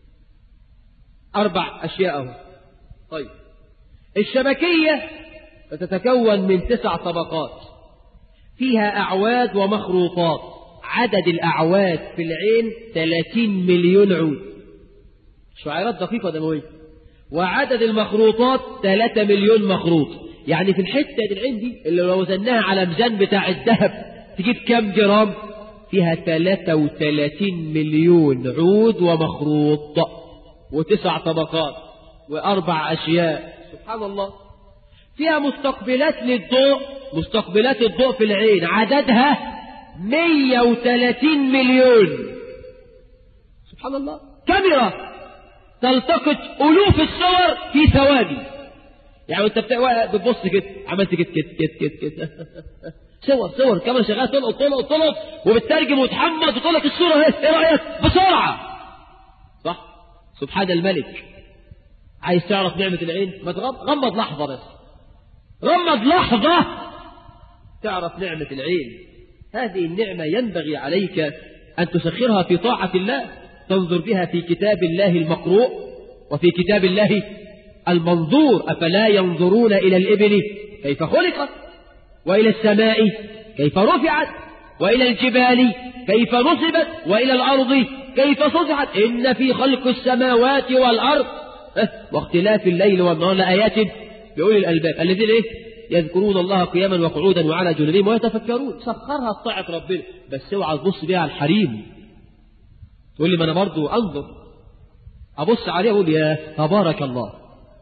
أربع أشياء أهو طيب الشبكية تتكون من تسع طبقات فيها أعواد ومخروطات عدد الأعواد في العين 30 مليون عود شعيرات دقيقة دموية وعدد المخروطات 3 مليون مخروط يعني في الحتة دي العين دي اللي لو وزناها على ميزان بتاع الذهب تجيب كام جرام فيها 33 مليون عود ومخروط وتسع طبقات وأربع أشياء سبحان الله فيها مستقبلات للضوء مستقبلات الضوء في العين عددها 130 مليون سبحان الله كاميرا تلتقط ألوف الصور في ثواني يعني انت بتبص كده عملت كده كده كده كده كده صور صور كاميرا شغاله تلقط تلقط تلقط وبتترجم وتحمض وتقول لك الصوره اهي ايه رايك بسرعه صح سبحان الملك عايز تعرف نعمة العين ما تغمض لحظة بس غمض لحظة تعرف نعمة العين هذه النعمة ينبغي عليك أن تسخرها في طاعة الله تنظر بها في كتاب الله المقروء وفي كتاب الله المنظور أفلا ينظرون إلى الإبل كيف خلقت وإلى السماء كيف رفعت وإلى الجبال كيف نصبت وإلى الأرض كيف صفحت إن في خلق السماوات والأرض واختلاف الليل والنهار لآيات لأولي الألباب الذين إيه يذكرون الله قياما وقعودا وعلى جنوبهم ويتفكرون سخرها طاعة ربنا بس اوعى تبص بيها على الحريم تقول لي ما انا برضه انظر ابص عليه اقول يا تبارك الله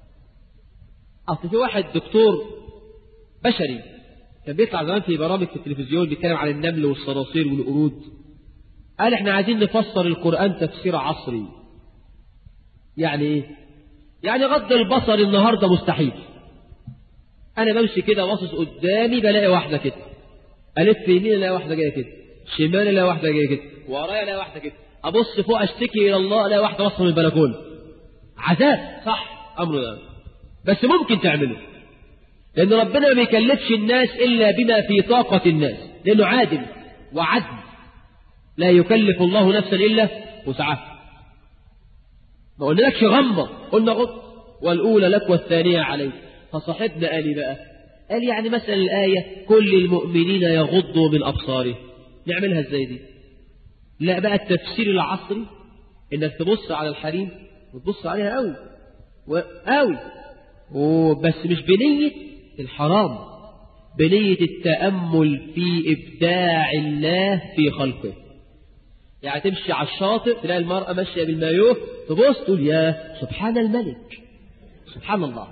اصل في واحد دكتور بشري كان بيطلع زمان في برامج في التلفزيون بيتكلم عن النمل والصراصير والقرود قال احنا عايزين نفسر القرآن تفسير عصري يعني ايه يعني غض البصر النهاردة مستحيل انا بمشي كده باصص قدامي بلاقي واحدة كده الف يمين الاقي واحدة جاية كده شمال الاقي واحدة جاية كده ورايا الاقي واحدة كده ابص فوق اشتكي الى الله الاقي واحدة باصة من البلكونه عذاب صح امر ده بس ممكن تعمله لان ربنا ما بيكلفش الناس الا بما في طاقة الناس لانه عادل وعدل لا يكلف الله نفسا الا وسعها ما قلناكش غمض قلنا غض والاولى لك والثانية عليك فصاحبنا قال بقى قال يعني مثلا الآية كل المؤمنين يغضوا من أبصارهم نعملها ازاي دي لا بقى التفسير العصري انك تبص على الحريم وتبص عليها قوي قوي وبس مش بنية الحرام بنية التأمل في إبداع الله في خلقه يعني تمشي على الشاطئ تلاقي المرأة ماشية بالمايوه تبص تقول يا سبحان الملك سبحان الله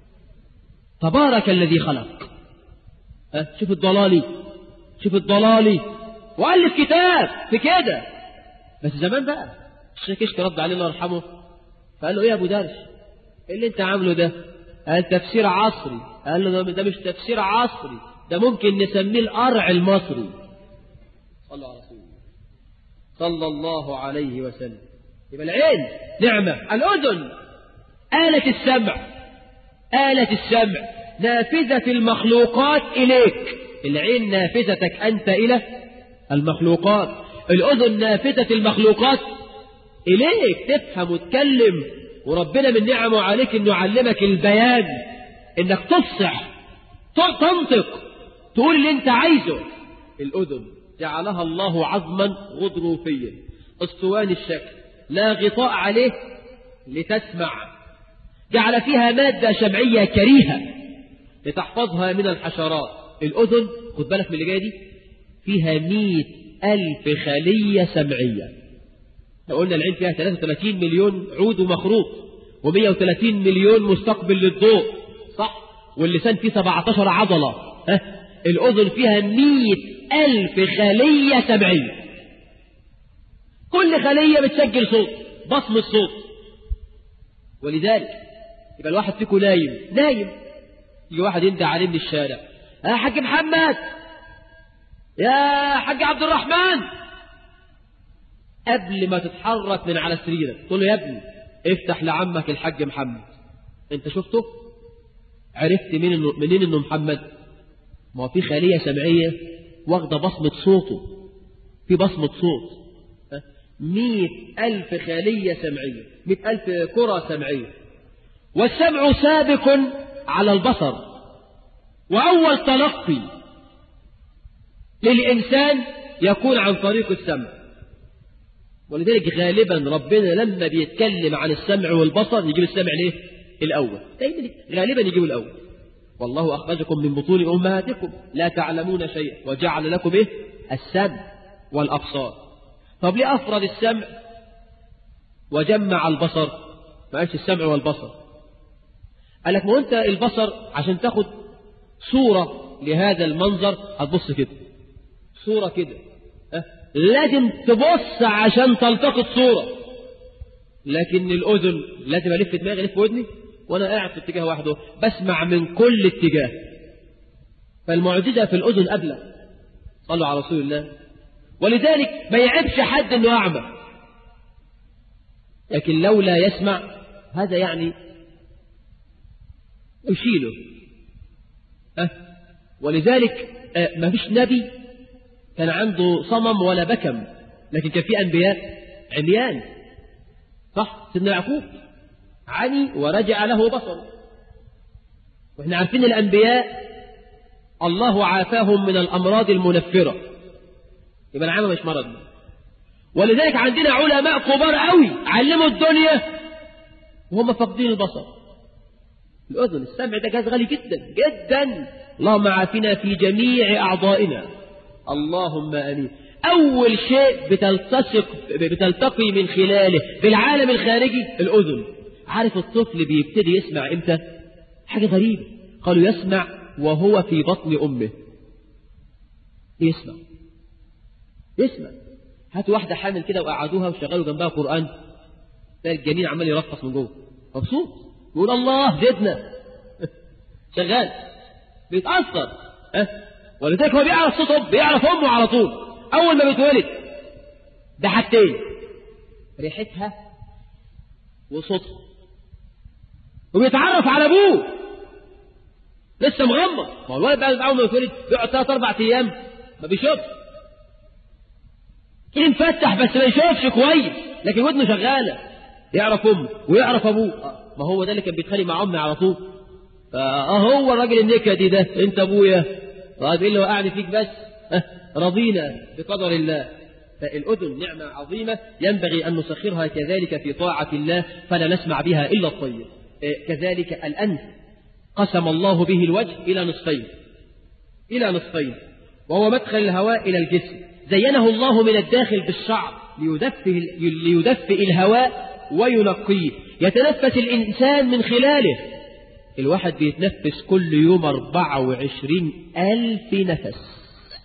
تبارك الذي خلق ها شوف الضلالي شوف الضلالي وألف كتاب في كده بس زمان بقى الشيخ كشك رد عليه الله يرحمه فقال له ايه يا ابو درش ايه اللي انت عامله ده قال تفسير عصري قال له ده مش تفسير عصري ده ممكن نسميه القرع المصري صلى على رسول الله صلى الله عليه وسلم يبقى العين نعمة الأذن آلة السمع آلة السمع نافذة المخلوقات إليك العين نافذتك أنت إلى المخلوقات الأذن نافذة المخلوقات إليك تفهم وتكلم وربنا من نعمه عليك أنه يعلمك البيان أنك تفصح تنطق تقول اللي أنت عايزه الأذن جعلها الله عظما غضروفيا اسطوان الشكل لا غطاء عليه لتسمع جعل فيها مادة شمعية كريهة لتحفظها من الحشرات الأذن خد بالك من اللي جاية دي فيها مئة ألف خلية سمعية احنا قلنا العين فيها 33 مليون عود ومخروط و130 مليون مستقبل للضوء صح واللسان فيه 17 عضلة ها الأذن فيها 100 ألف خلية سمعية كل خلية بتسجل صوت بصم الصوت ولذلك يبقى الواحد فيكم نايم نايم يجي واحد يندى عليه من الشارع يا حاج محمد يا حاج عبد الرحمن قبل ما تتحرك من على سريرك تقول له يا ابني افتح لعمك الحاج محمد انت شفته عرفت منين انه منين انه محمد ما هو في خليه سمعيه واخده بصمه صوته في بصمه صوت مئة ألف خلية سمعية مئة ألف كرة سمعية والسمع سابق على البصر وأول تلقي للإنسان يكون عن طريق السمع ولذلك غالبا ربنا لما بيتكلم عن السمع والبصر يجيب السمع ليه الأول دايما غالبا يجيب الأول والله أخرجكم من بطون أمهاتكم لا تعلمون شيئا وجعل لكم إيه السمع والأبصار طب ليه أفرد السمع وجمع البصر ما قالش السمع والبصر قال لك ما أنت البصر عشان تاخد صورة لهذا المنظر هتبص كده صورة كده أه؟ لازم تبص عشان تلتقط صورة لكن الأذن لازم ألف دماغي ألف ودني وأنا قاعد في اتجاه واحده بسمع من كل اتجاه فالمعجزة في الأذن أبلغ صلوا على رسول الله ولذلك ما يعبش حد أنه أعمى لكن لو لا يسمع هذا يعني يشيله أه؟ ولذلك أه ما فيش نبي كان عنده صمم ولا بكم لكن كان في أنبياء عميان صح سيدنا يعقوب عمي ورجع له بصر واحنا عارفين الأنبياء الله عافاهم من الأمراض المنفرة يبقى العامة مش مرض ولذلك عندنا علماء كبار قوي علموا الدنيا وهم فاقدين البصر الأذن السمع ده جهاز غالي جدا جدا اللهم عافنا في جميع أعضائنا اللهم أمين أول شيء بتلتصق بتلتقي من خلاله بالعالم الخارجي الأذن عارف الطفل بيبتدي يسمع إمتى حاجة غريبة قالوا يسمع وهو في بطن أمه يسمع يسمع هاتوا واحدة حامل كده وقعدوها وشغلوا جنبها قرآن تلاقي الجنين عمال يرقص من جوه مبسوط يقول الله زدنا شغال بيتأثر أه؟ ولذلك هو بيعرف صوت أمه بيعرف أمه على طول أول ما بيتولد ده حاجتين ريحتها وصوتها وبيتعرف على أبوه لسه مغمض ما هو الولد بعد أول ما يتولد بيقعد ثلاث أربع أيام ما بيشوفش كده مفتح بس ما يشوفش كويس لكن ودنه شغالة يعرف أمه ويعرف أبوه ما هو ده اللي كان بيتخانق مع أمي على طول اه هو الراجل النكدي ده انت ابويا طيب ايه اللي وقعني فيك بس أه رضينا بقدر الله فالأذن نعمة عظيمة ينبغي أن نسخرها كذلك في طاعة الله فلا نسمع بها إلا الطيب كذلك الأنف قسم الله به الوجه إلى نصفين إلى نصفين وهو مدخل الهواء إلى الجسم زينه الله من الداخل بالشعر ليدفئ, ليدفئ الهواء وينقيه يتنفس الإنسان من خلاله الواحد بيتنفس كل يوم 24 ألف نفس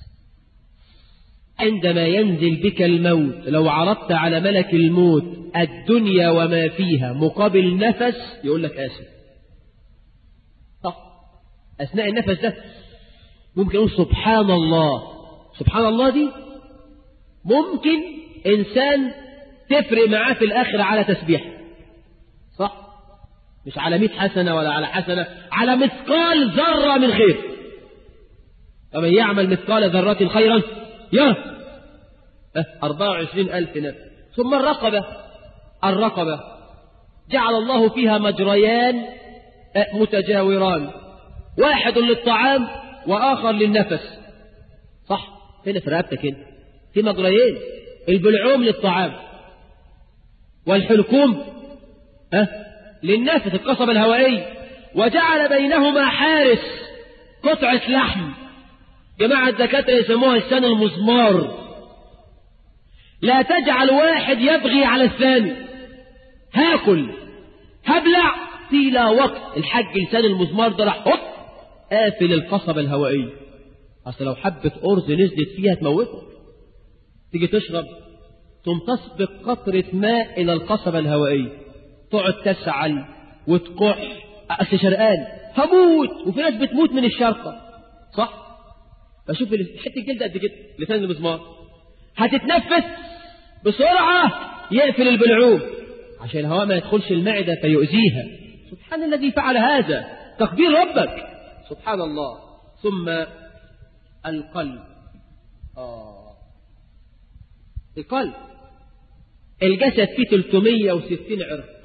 عندما ينزل بك الموت لو عرضت على ملك الموت الدنيا وما فيها مقابل نفس يقول لك آسف صح أثناء النفس ده ممكن يقول سبحان الله سبحان الله دي ممكن إنسان تفرق معاه في الآخر على تسبيح صح مش على مئة حسنة ولا على حسنة على مثقال ذرة من خير فمن يعمل مثقال ذرة خيرا يرى أربعة وعشرين ألف نفس ثم الرقبة الرقبة جعل الله فيها مجريان متجاوران واحد للطعام وآخر للنفس صح هنا في رقبتك هنا في مجريين البلعوم للطعام والحلقوم أه؟ للنفس القصبة الهوائية وجعل بينهما حارس قطعة لحم جماعة الدكاترة يسموها السنة المزمار لا تجعل واحد يبغي على الثاني هاكل هبلع طيلة وقت الحج لسان المزمار ده راح حط قافل القصبة الهوائية أصل لو حبة أرز نزلت فيها تموتك تيجي تشرب ثم تسبق قطرة ماء إلى القصبة الهوائية تقعد تسعل وتكح أصل شرقان هموت وفي ناس بتموت من الشرقة صح؟ فشوف حتة الجلد قد كده لسان المزمار هتتنفس بسرعة يقفل البلعوم عشان الهواء ما يدخلش المعدة فيؤذيها سبحان الذي فعل هذا تقدير ربك سبحان الله ثم القلب آه. القلب الجسد فيه 360 عرق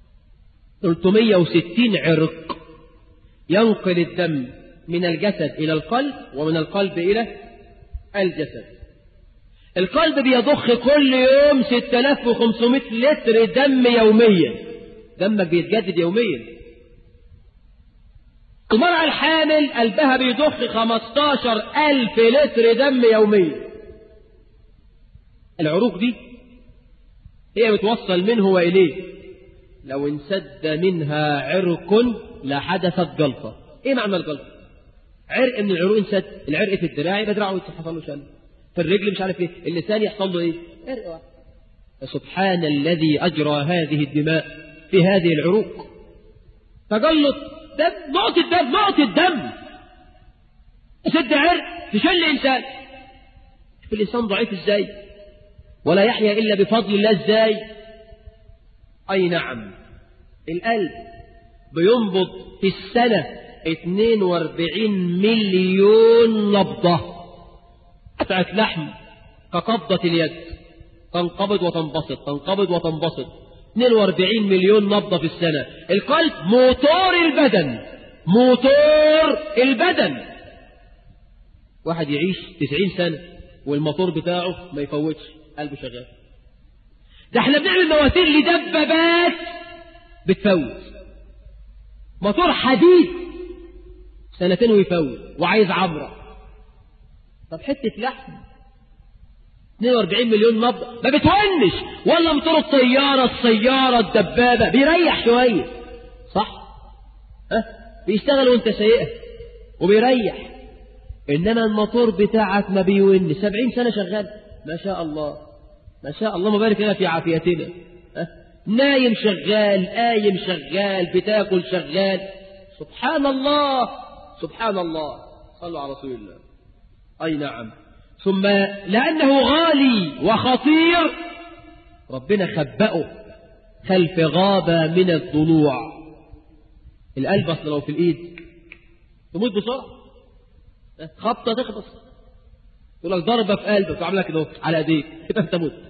360 عرق ينقل الدم من الجسد إلى القلب ومن القلب إلى الجسد القلب بيضخ كل يوم 6500 لتر دم يوميا دمك بيتجدد يوميا المرأة الحامل قلبها بيضخ 15000 لتر دم يوميا العروق دي هي بتوصل منه وإليه لو انسد منها عرق لحدثت جلطة ايه معنى الجلطة عرق من العروق انسد العرق في الدراع يبقى دراعه يحصل له شل في الرجل مش عارف ايه اللسان يحصل له ايه عرق واحد فسبحان الذي أجرى هذه الدماء في هذه العروق تجلط دم نقطة دم نقطة دم سد عرق تشل إنسان شوف الإنسان ضعيف إزاي ولا يحيا إلا بفضل الله إزاي أي نعم القلب بينبض في السنة 42 مليون نبضة قطعة لحم كقبضة اليد تنقبض وتنبسط تنقبض وتنبسط 42 مليون نبضة في السنة القلب موتور البدن موتور البدن واحد يعيش 90 سنة والموتور بتاعه ما يفوتش قلبه شغال ده احنا بنعمل مواتير لدبابات بتفوت موتور حديد سنتين ويفوت وعايز عبرة طب حتة لحم 42 مليون نبضة ما بتونش ولا موتور الطيارة السيارة الدبابة بيريح شوية صح ها بيشتغل وانت سايقها وبيريح انما الموتور بتاعك ما بيونش 70 سنة شغال ما شاء الله ما شاء الله مبارك لنا في عافيتنا ها نايم شغال قايم شغال بتاكل شغال سبحان الله سبحان الله صلوا على رسول الله أي نعم ثم لأنه غالي وخطير ربنا خبأه خلف غابة من الضلوع القلب أصلا لو في الإيد تموت بسرعة خبطة تخبص يقول لك ضربة في قلبك وعمل لك كده على ايديك كده انت مت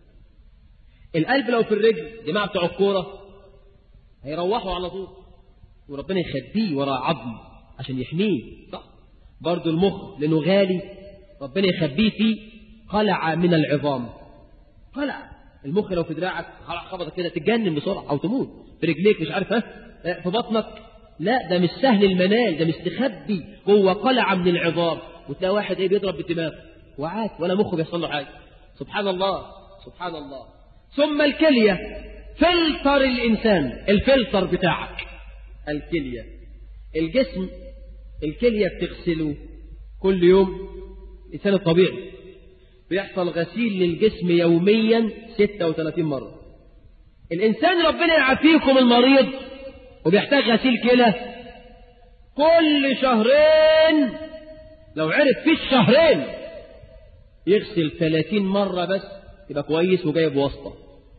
القلب لو في الرجل جماعة بتوع الكورة هيروحوا على طول وربنا يخبيه وراء عظم عشان يحميه صح برضه المخ لأنه غالي ربنا يخبيه في قلعة من العظام قلعة المخ لو في دراعك خبطك كده تتجنن بسرعة أو تموت في رجليك مش عارف ها في بطنك لا ده مش سهل المنال ده مستخبي جوه قلعة من العظام وتلاقي واحد ايه بيضرب بالدماغ وعاد ولا مخه بيحصل له حاجة سبحان الله سبحان الله ثم الكلية فلتر الإنسان الفلتر بتاعك الكلية الجسم الكلية بتغسله كل يوم الإنسان الطبيعي بيحصل غسيل للجسم يوميا 36 مرة الإنسان ربنا يعافيكم المريض وبيحتاج غسيل كلى كل شهرين لو عرف في الشهرين يغسل 30 مرة بس يبقى كويس وجايب واسطة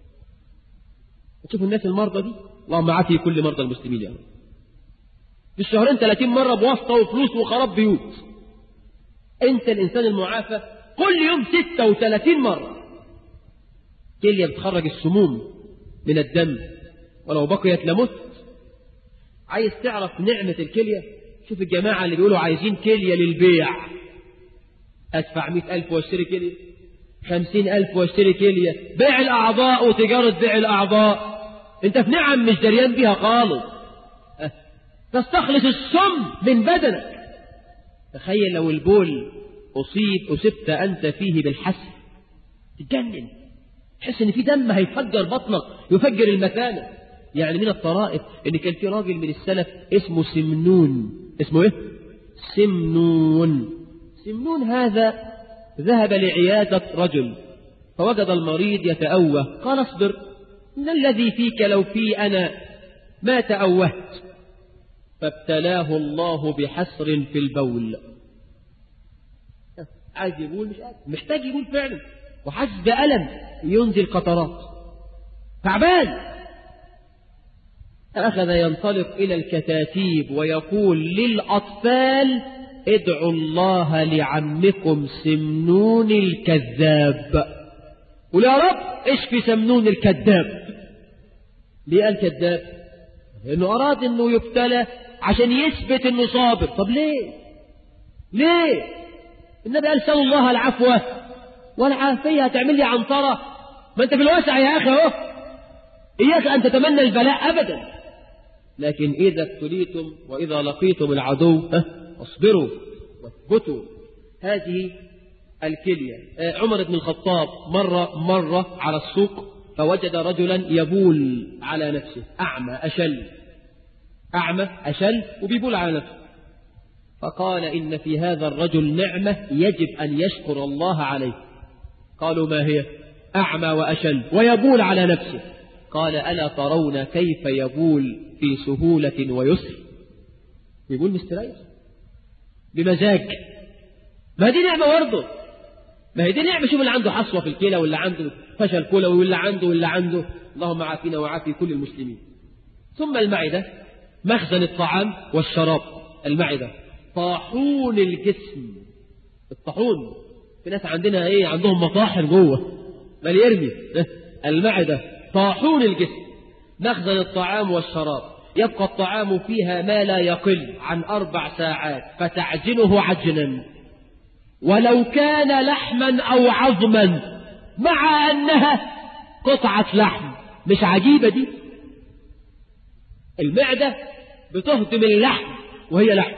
تشوفوا الناس المرضى دي اللهم عافي كل مرضى المسلمين يا رب في الشهرين 30 مرة بواسطة وفلوس وخراب بيوت انت الانسان المعافى كل يوم 36 مرة كلية بتخرج السموم من الدم ولو بقيت لمت عايز تعرف نعمة الكلية شوف الجماعة اللي بيقولوا عايزين كلية للبيع أدفع مئة ألف واشتري كلية خمسين ألف واشتري كلية بيع الأعضاء وتجارة بيع الأعضاء أنت في نعم مش دريان بيها خالص أه. تستخلص السم من بدنك تخيل لو البول أصيب أصبت أنت فيه بالحسن تتجنن تحس إن في دم هيفجر بطنك يفجر المثانة يعني من الطرائف إن كان في راجل من السلف اسمه سمنون اسمه إيه؟ سمنون سمنون هذا ذهب لعيادة رجل فوجد المريض يتأوه قال اصبر إن الذي فيك لو في أنا ما تأوهت فابتلاه الله بحسر في البول عايز يقول مش قادر محتاج يقول فعلا وحاسس بألم ينزل قطرات تعبان أخذ ينطلق إلى الكتاتيب ويقول للأطفال ادعوا الله لعمكم سمنون الكذاب قل يا رب اشفي سمنون الكذاب ليه قال كذاب لأنه أراد أنه يبتلى عشان يثبت أنه صابر طب ليه ليه النبي قال سأل الله العفو والعافية هتعمل لي عنطرة ما أنت في الواسع يا أخي أهو إياك أن تتمنى البلاء أبدا لكن إذا ابتليتم وإذا لقيتم العدو اصبروا واثبتوا هذه الكلية عمر بن الخطاب مرة مرة على السوق فوجد رجلا يبول على نفسه أعمى أشل أعمى أشل وبيبول على نفسه فقال إن في هذا الرجل نعمة يجب أن يشكر الله عليه قالوا ما هي أعمى وأشل ويبول على نفسه قال ألا ترون كيف يبول في سهولة ويسر يقول مستريح بمزاج ما دي نعمة برضه ما هي دي نعمة شوف اللي عنده حصوة في الكلى واللي عنده فشل كلوي واللي عنده واللي عنده اللهم عافينا وعافي كل المسلمين ثم المعدة مخزن الطعام والشراب المعدة طاحون الجسم الطاحون في ناس عندنا ايه عندهم مطاحن جوه بل يرمي المعدة طاحون الجسم مخزن الطعام والشراب يبقى الطعام فيها ما لا يقل عن أربع ساعات فتعجنه عجنا ولو كان لحما أو عظما مع أنها قطعة لحم مش عجيبة دي المعدة بتهضم اللحم وهي لحم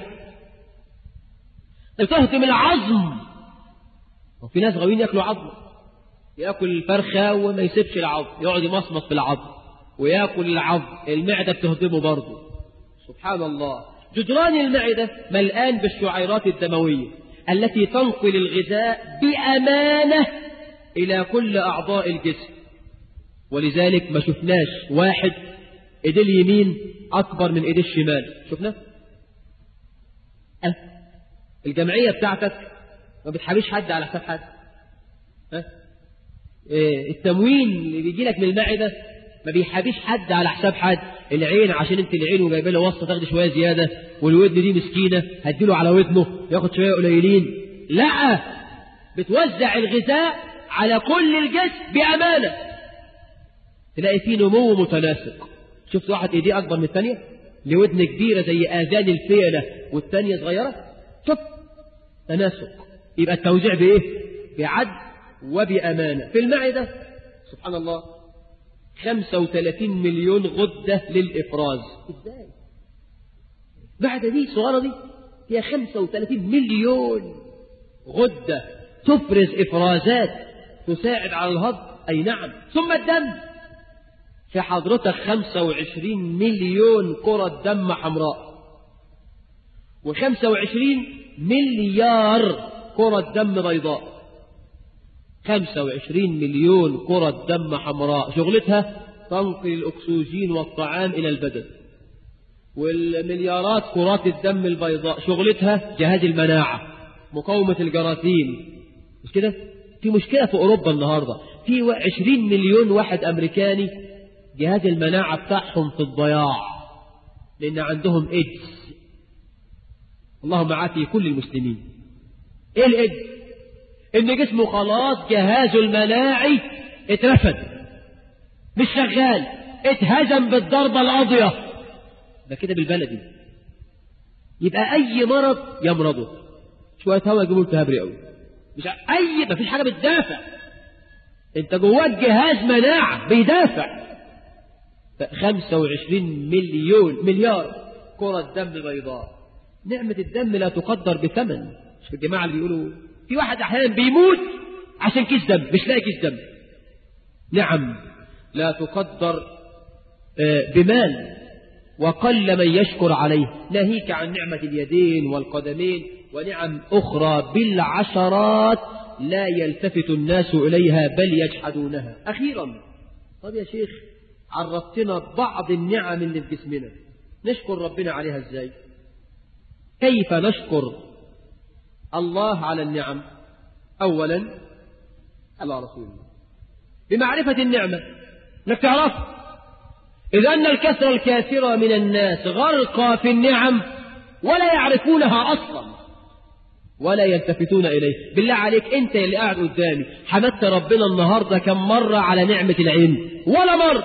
بتهضم العظم وفي ناس غاويين ياكلوا عظم ياكل الفرخة وما يسيبش العظم يقعد يمصمص في العظم وياكل العظم المعدة بتهضمه برضه سبحان الله جدران المعدة ملآن بالشعيرات الدموية التي تنقل الغذاء بأمانة إلى كل أعضاء الجسم ولذلك ما شفناش واحد ايديه اليمين أكبر من ايديه الشمال شفنا أه؟ الجمعية بتاعتك ما بتحابيش حد على حساب حد أه؟ إيه التموين اللي بيجي لك من المعدة ما بيحابيش حد على حساب حد العين عشان انت العين وجايبه له وسطه تاخد شويه زياده والودن دي مسكينه هديله على ودنه ياخد شويه قليلين لا بتوزع الغذاء على كل الجسم بامانه تلاقي فيه نمو متناسق شفت واحد ايديه اكبر من الثانيه لودن كبيره زي اذان الفيله والثانيه صغيره شوف تناسق يبقى التوزيع بايه بعدل وبامانه في المعده سبحان الله 35 مليون غدة للإفراز إزاي بعد دي الصغيرة دي فيها 35 مليون غدة تفرز إفرازات تساعد على الهضم أي نعم ثم الدم في حضرتك 25 مليون كرة دم حمراء و25 مليار كرة دم بيضاء 25 مليون كرة دم حمراء شغلتها تنقل الأكسجين والطعام إلى البدن والمليارات كرات الدم البيضاء شغلتها جهاز المناعة مقاومة الجراثيم مش كده في مشكلة في أوروبا النهاردة في 20 مليون واحد أمريكاني جهاز المناعة بتاعهم في الضياع لأن عندهم إيدز اللهم عافي كل المسلمين إيه الإيدز ان جسمه خلاص جهازه المناعي اترفد مش شغال اتهزم بالضربة القاضية ده كده بالبلدي يبقى اي مرض يمرضه شوية هوا يجيبوا التهاب رئوي مش اي مفيش حاجة بتدافع انت جواك جهاز مناعة بيدافع 25 مليون مليار كرة دم بيضاء نعمة الدم لا تقدر بثمن مش الجماعة اللي بيقولوا في واحد احيانا بيموت عشان كيس دم مش لاقي كيس دم نعم لا تقدر بمال وقل من يشكر عليه ناهيك عن نعمة اليدين والقدمين ونعم أخرى بالعشرات لا يلتفت الناس إليها بل يجحدونها أخيرا طب يا شيخ عرفتنا بعض النعم اللي في جسمنا نشكر ربنا عليها ازاي كيف نشكر الله على النعم أولا على رسول الله بمعرفة النعمة انك تعرف إذا أن الكسر الكاسرة من الناس غرقى في النعم ولا يعرفونها أصلا ولا يلتفتون إليه بالله عليك أنت اللي قاعد قدامي حمدت ربنا النهاردة كم مرة على نعمة العلم ولا مرة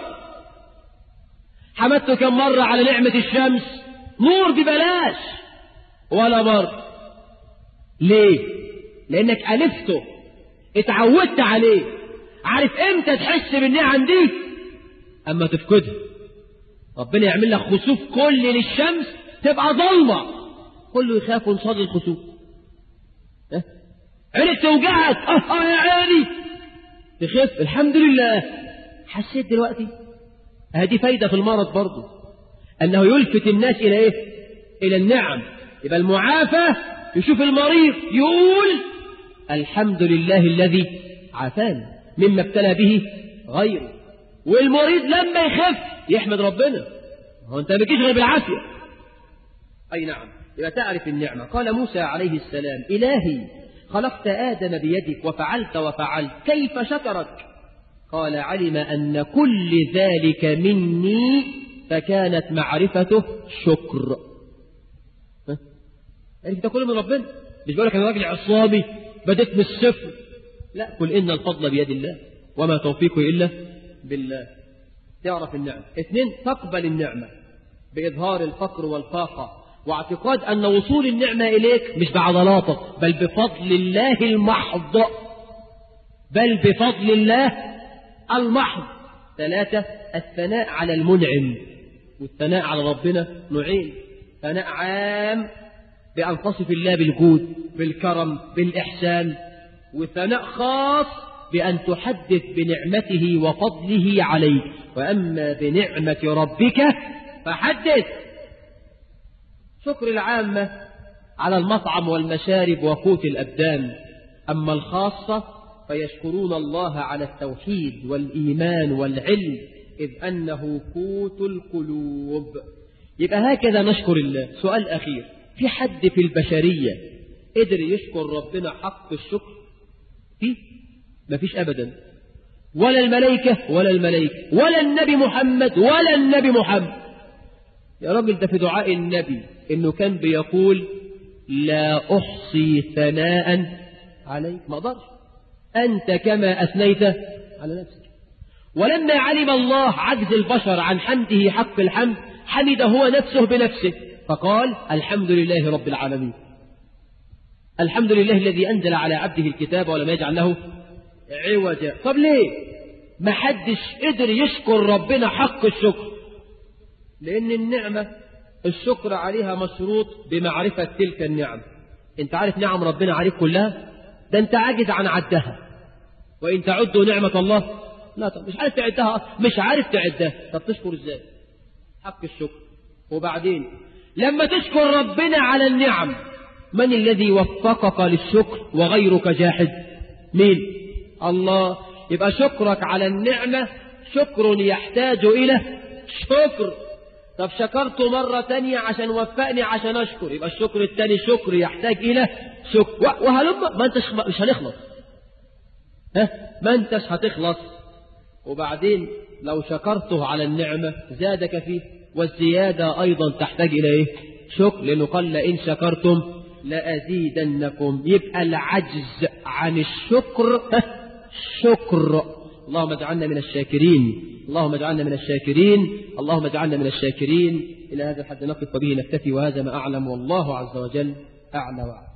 حمدت كم مرة على نعمة الشمس نور ببلاش ولا مرة ليه لانك الفته اتعودت عليه عارف امتى تحس بالنعم دي اما تفقدها ربنا يعمل لك خسوف كل للشمس تبقى ضلمه كله يخاف من صدر الخسوف اه؟ عينك توجعك اه اه يا عيني تخف الحمد لله حسيت دلوقتي هذه فايده في المرض برضه انه يلفت الناس الى ايه الى النعم يبقى المعافى يشوف المريض يقول الحمد لله الذي عافاني مما ابتلى به غيره والمريض لما يخف يحمد ربنا هو انت ما غير بالعافيه اي نعم يبقى تعرف النعمه قال موسى عليه السلام الهي خلقت ادم بيدك وفعلت وفعلت كيف شكرك قال علم ان كل ذلك مني فكانت معرفته شكر ها؟ يعني ده كله من ربنا مش بقول لك انا راجل عصامي بديت من الصفر لا قل ان الفضل بيد الله وما توفيقه الا بالله تعرف النعمه اثنين تقبل النعمه باظهار الفقر والفاقه واعتقاد ان وصول النعمه اليك مش بعضلاتك بل بفضل الله المحض بل بفضل الله المحض ثلاثة الثناء على المنعم والثناء على ربنا نوعين ثناء عام بأن تصف الله بالجود بالكرم بالإحسان وثناء خاص بأن تحدث بنعمته وفضله عليك وأما بنعمة ربك فحدث شكر العامة على المطعم والمشارب وقوت الأبدان أما الخاصة فيشكرون الله على التوحيد والإيمان والعلم إذ أنه قوت القلوب يبقى هكذا نشكر الله سؤال أخير في حد في البشرية قدر يشكر ربنا حق الشكر في مفيش أبدا ولا الملائكة ولا الملائكة ولا النبي محمد ولا النبي محمد يا راجل ده في دعاء النبي انه كان بيقول لا احصي ثناء عليك ما اقدرش انت كما اثنيت على نفسك ولما علم الله عجز البشر عن حمده حق الحمد حمد هو نفسه بنفسه فقال الحمد لله رب العالمين الحمد لله الذي انزل على عبده الكتاب ولم يجعل له عوجا طب ليه ما حدش قدر يشكر ربنا حق الشكر لأن النعمة الشكر عليها مشروط بمعرفة تلك النعم انت عارف نعم ربنا عليك كلها ده انت عاجز عن عدها وإن تعدوا نعمة الله لا طب مش عارف تعدها مش عارف تعدها طب تشكر ازاي حق الشكر وبعدين لما تشكر ربنا على النعم من الذي وفقك للشكر وغيرك جاحد مين الله يبقى شكرك على النعمة شكر يحتاج إلى شكر طب شكرته مرة تانية عشان وفقني عشان أشكر يبقى الشكر التاني شكر يحتاج إلى شكر وهلم ما أنتش مش هنخلص ها ما أنتش هتخلص وبعدين لو شكرته على النعمة زادك فيه والزيادة أيضا تحتاج إلى إيه شكر لأنه قال لئن شكرتم لأزيدنكم يبقى العجز عن الشكر شكر اللهم اجعلنا من الشاكرين اللهم اجعلنا من الشاكرين اللهم اجعلنا من الشاكرين إلى هذا الحد نقف وبه نكتفي وهذا ما أعلم والله عز وجل أعلى وأعلم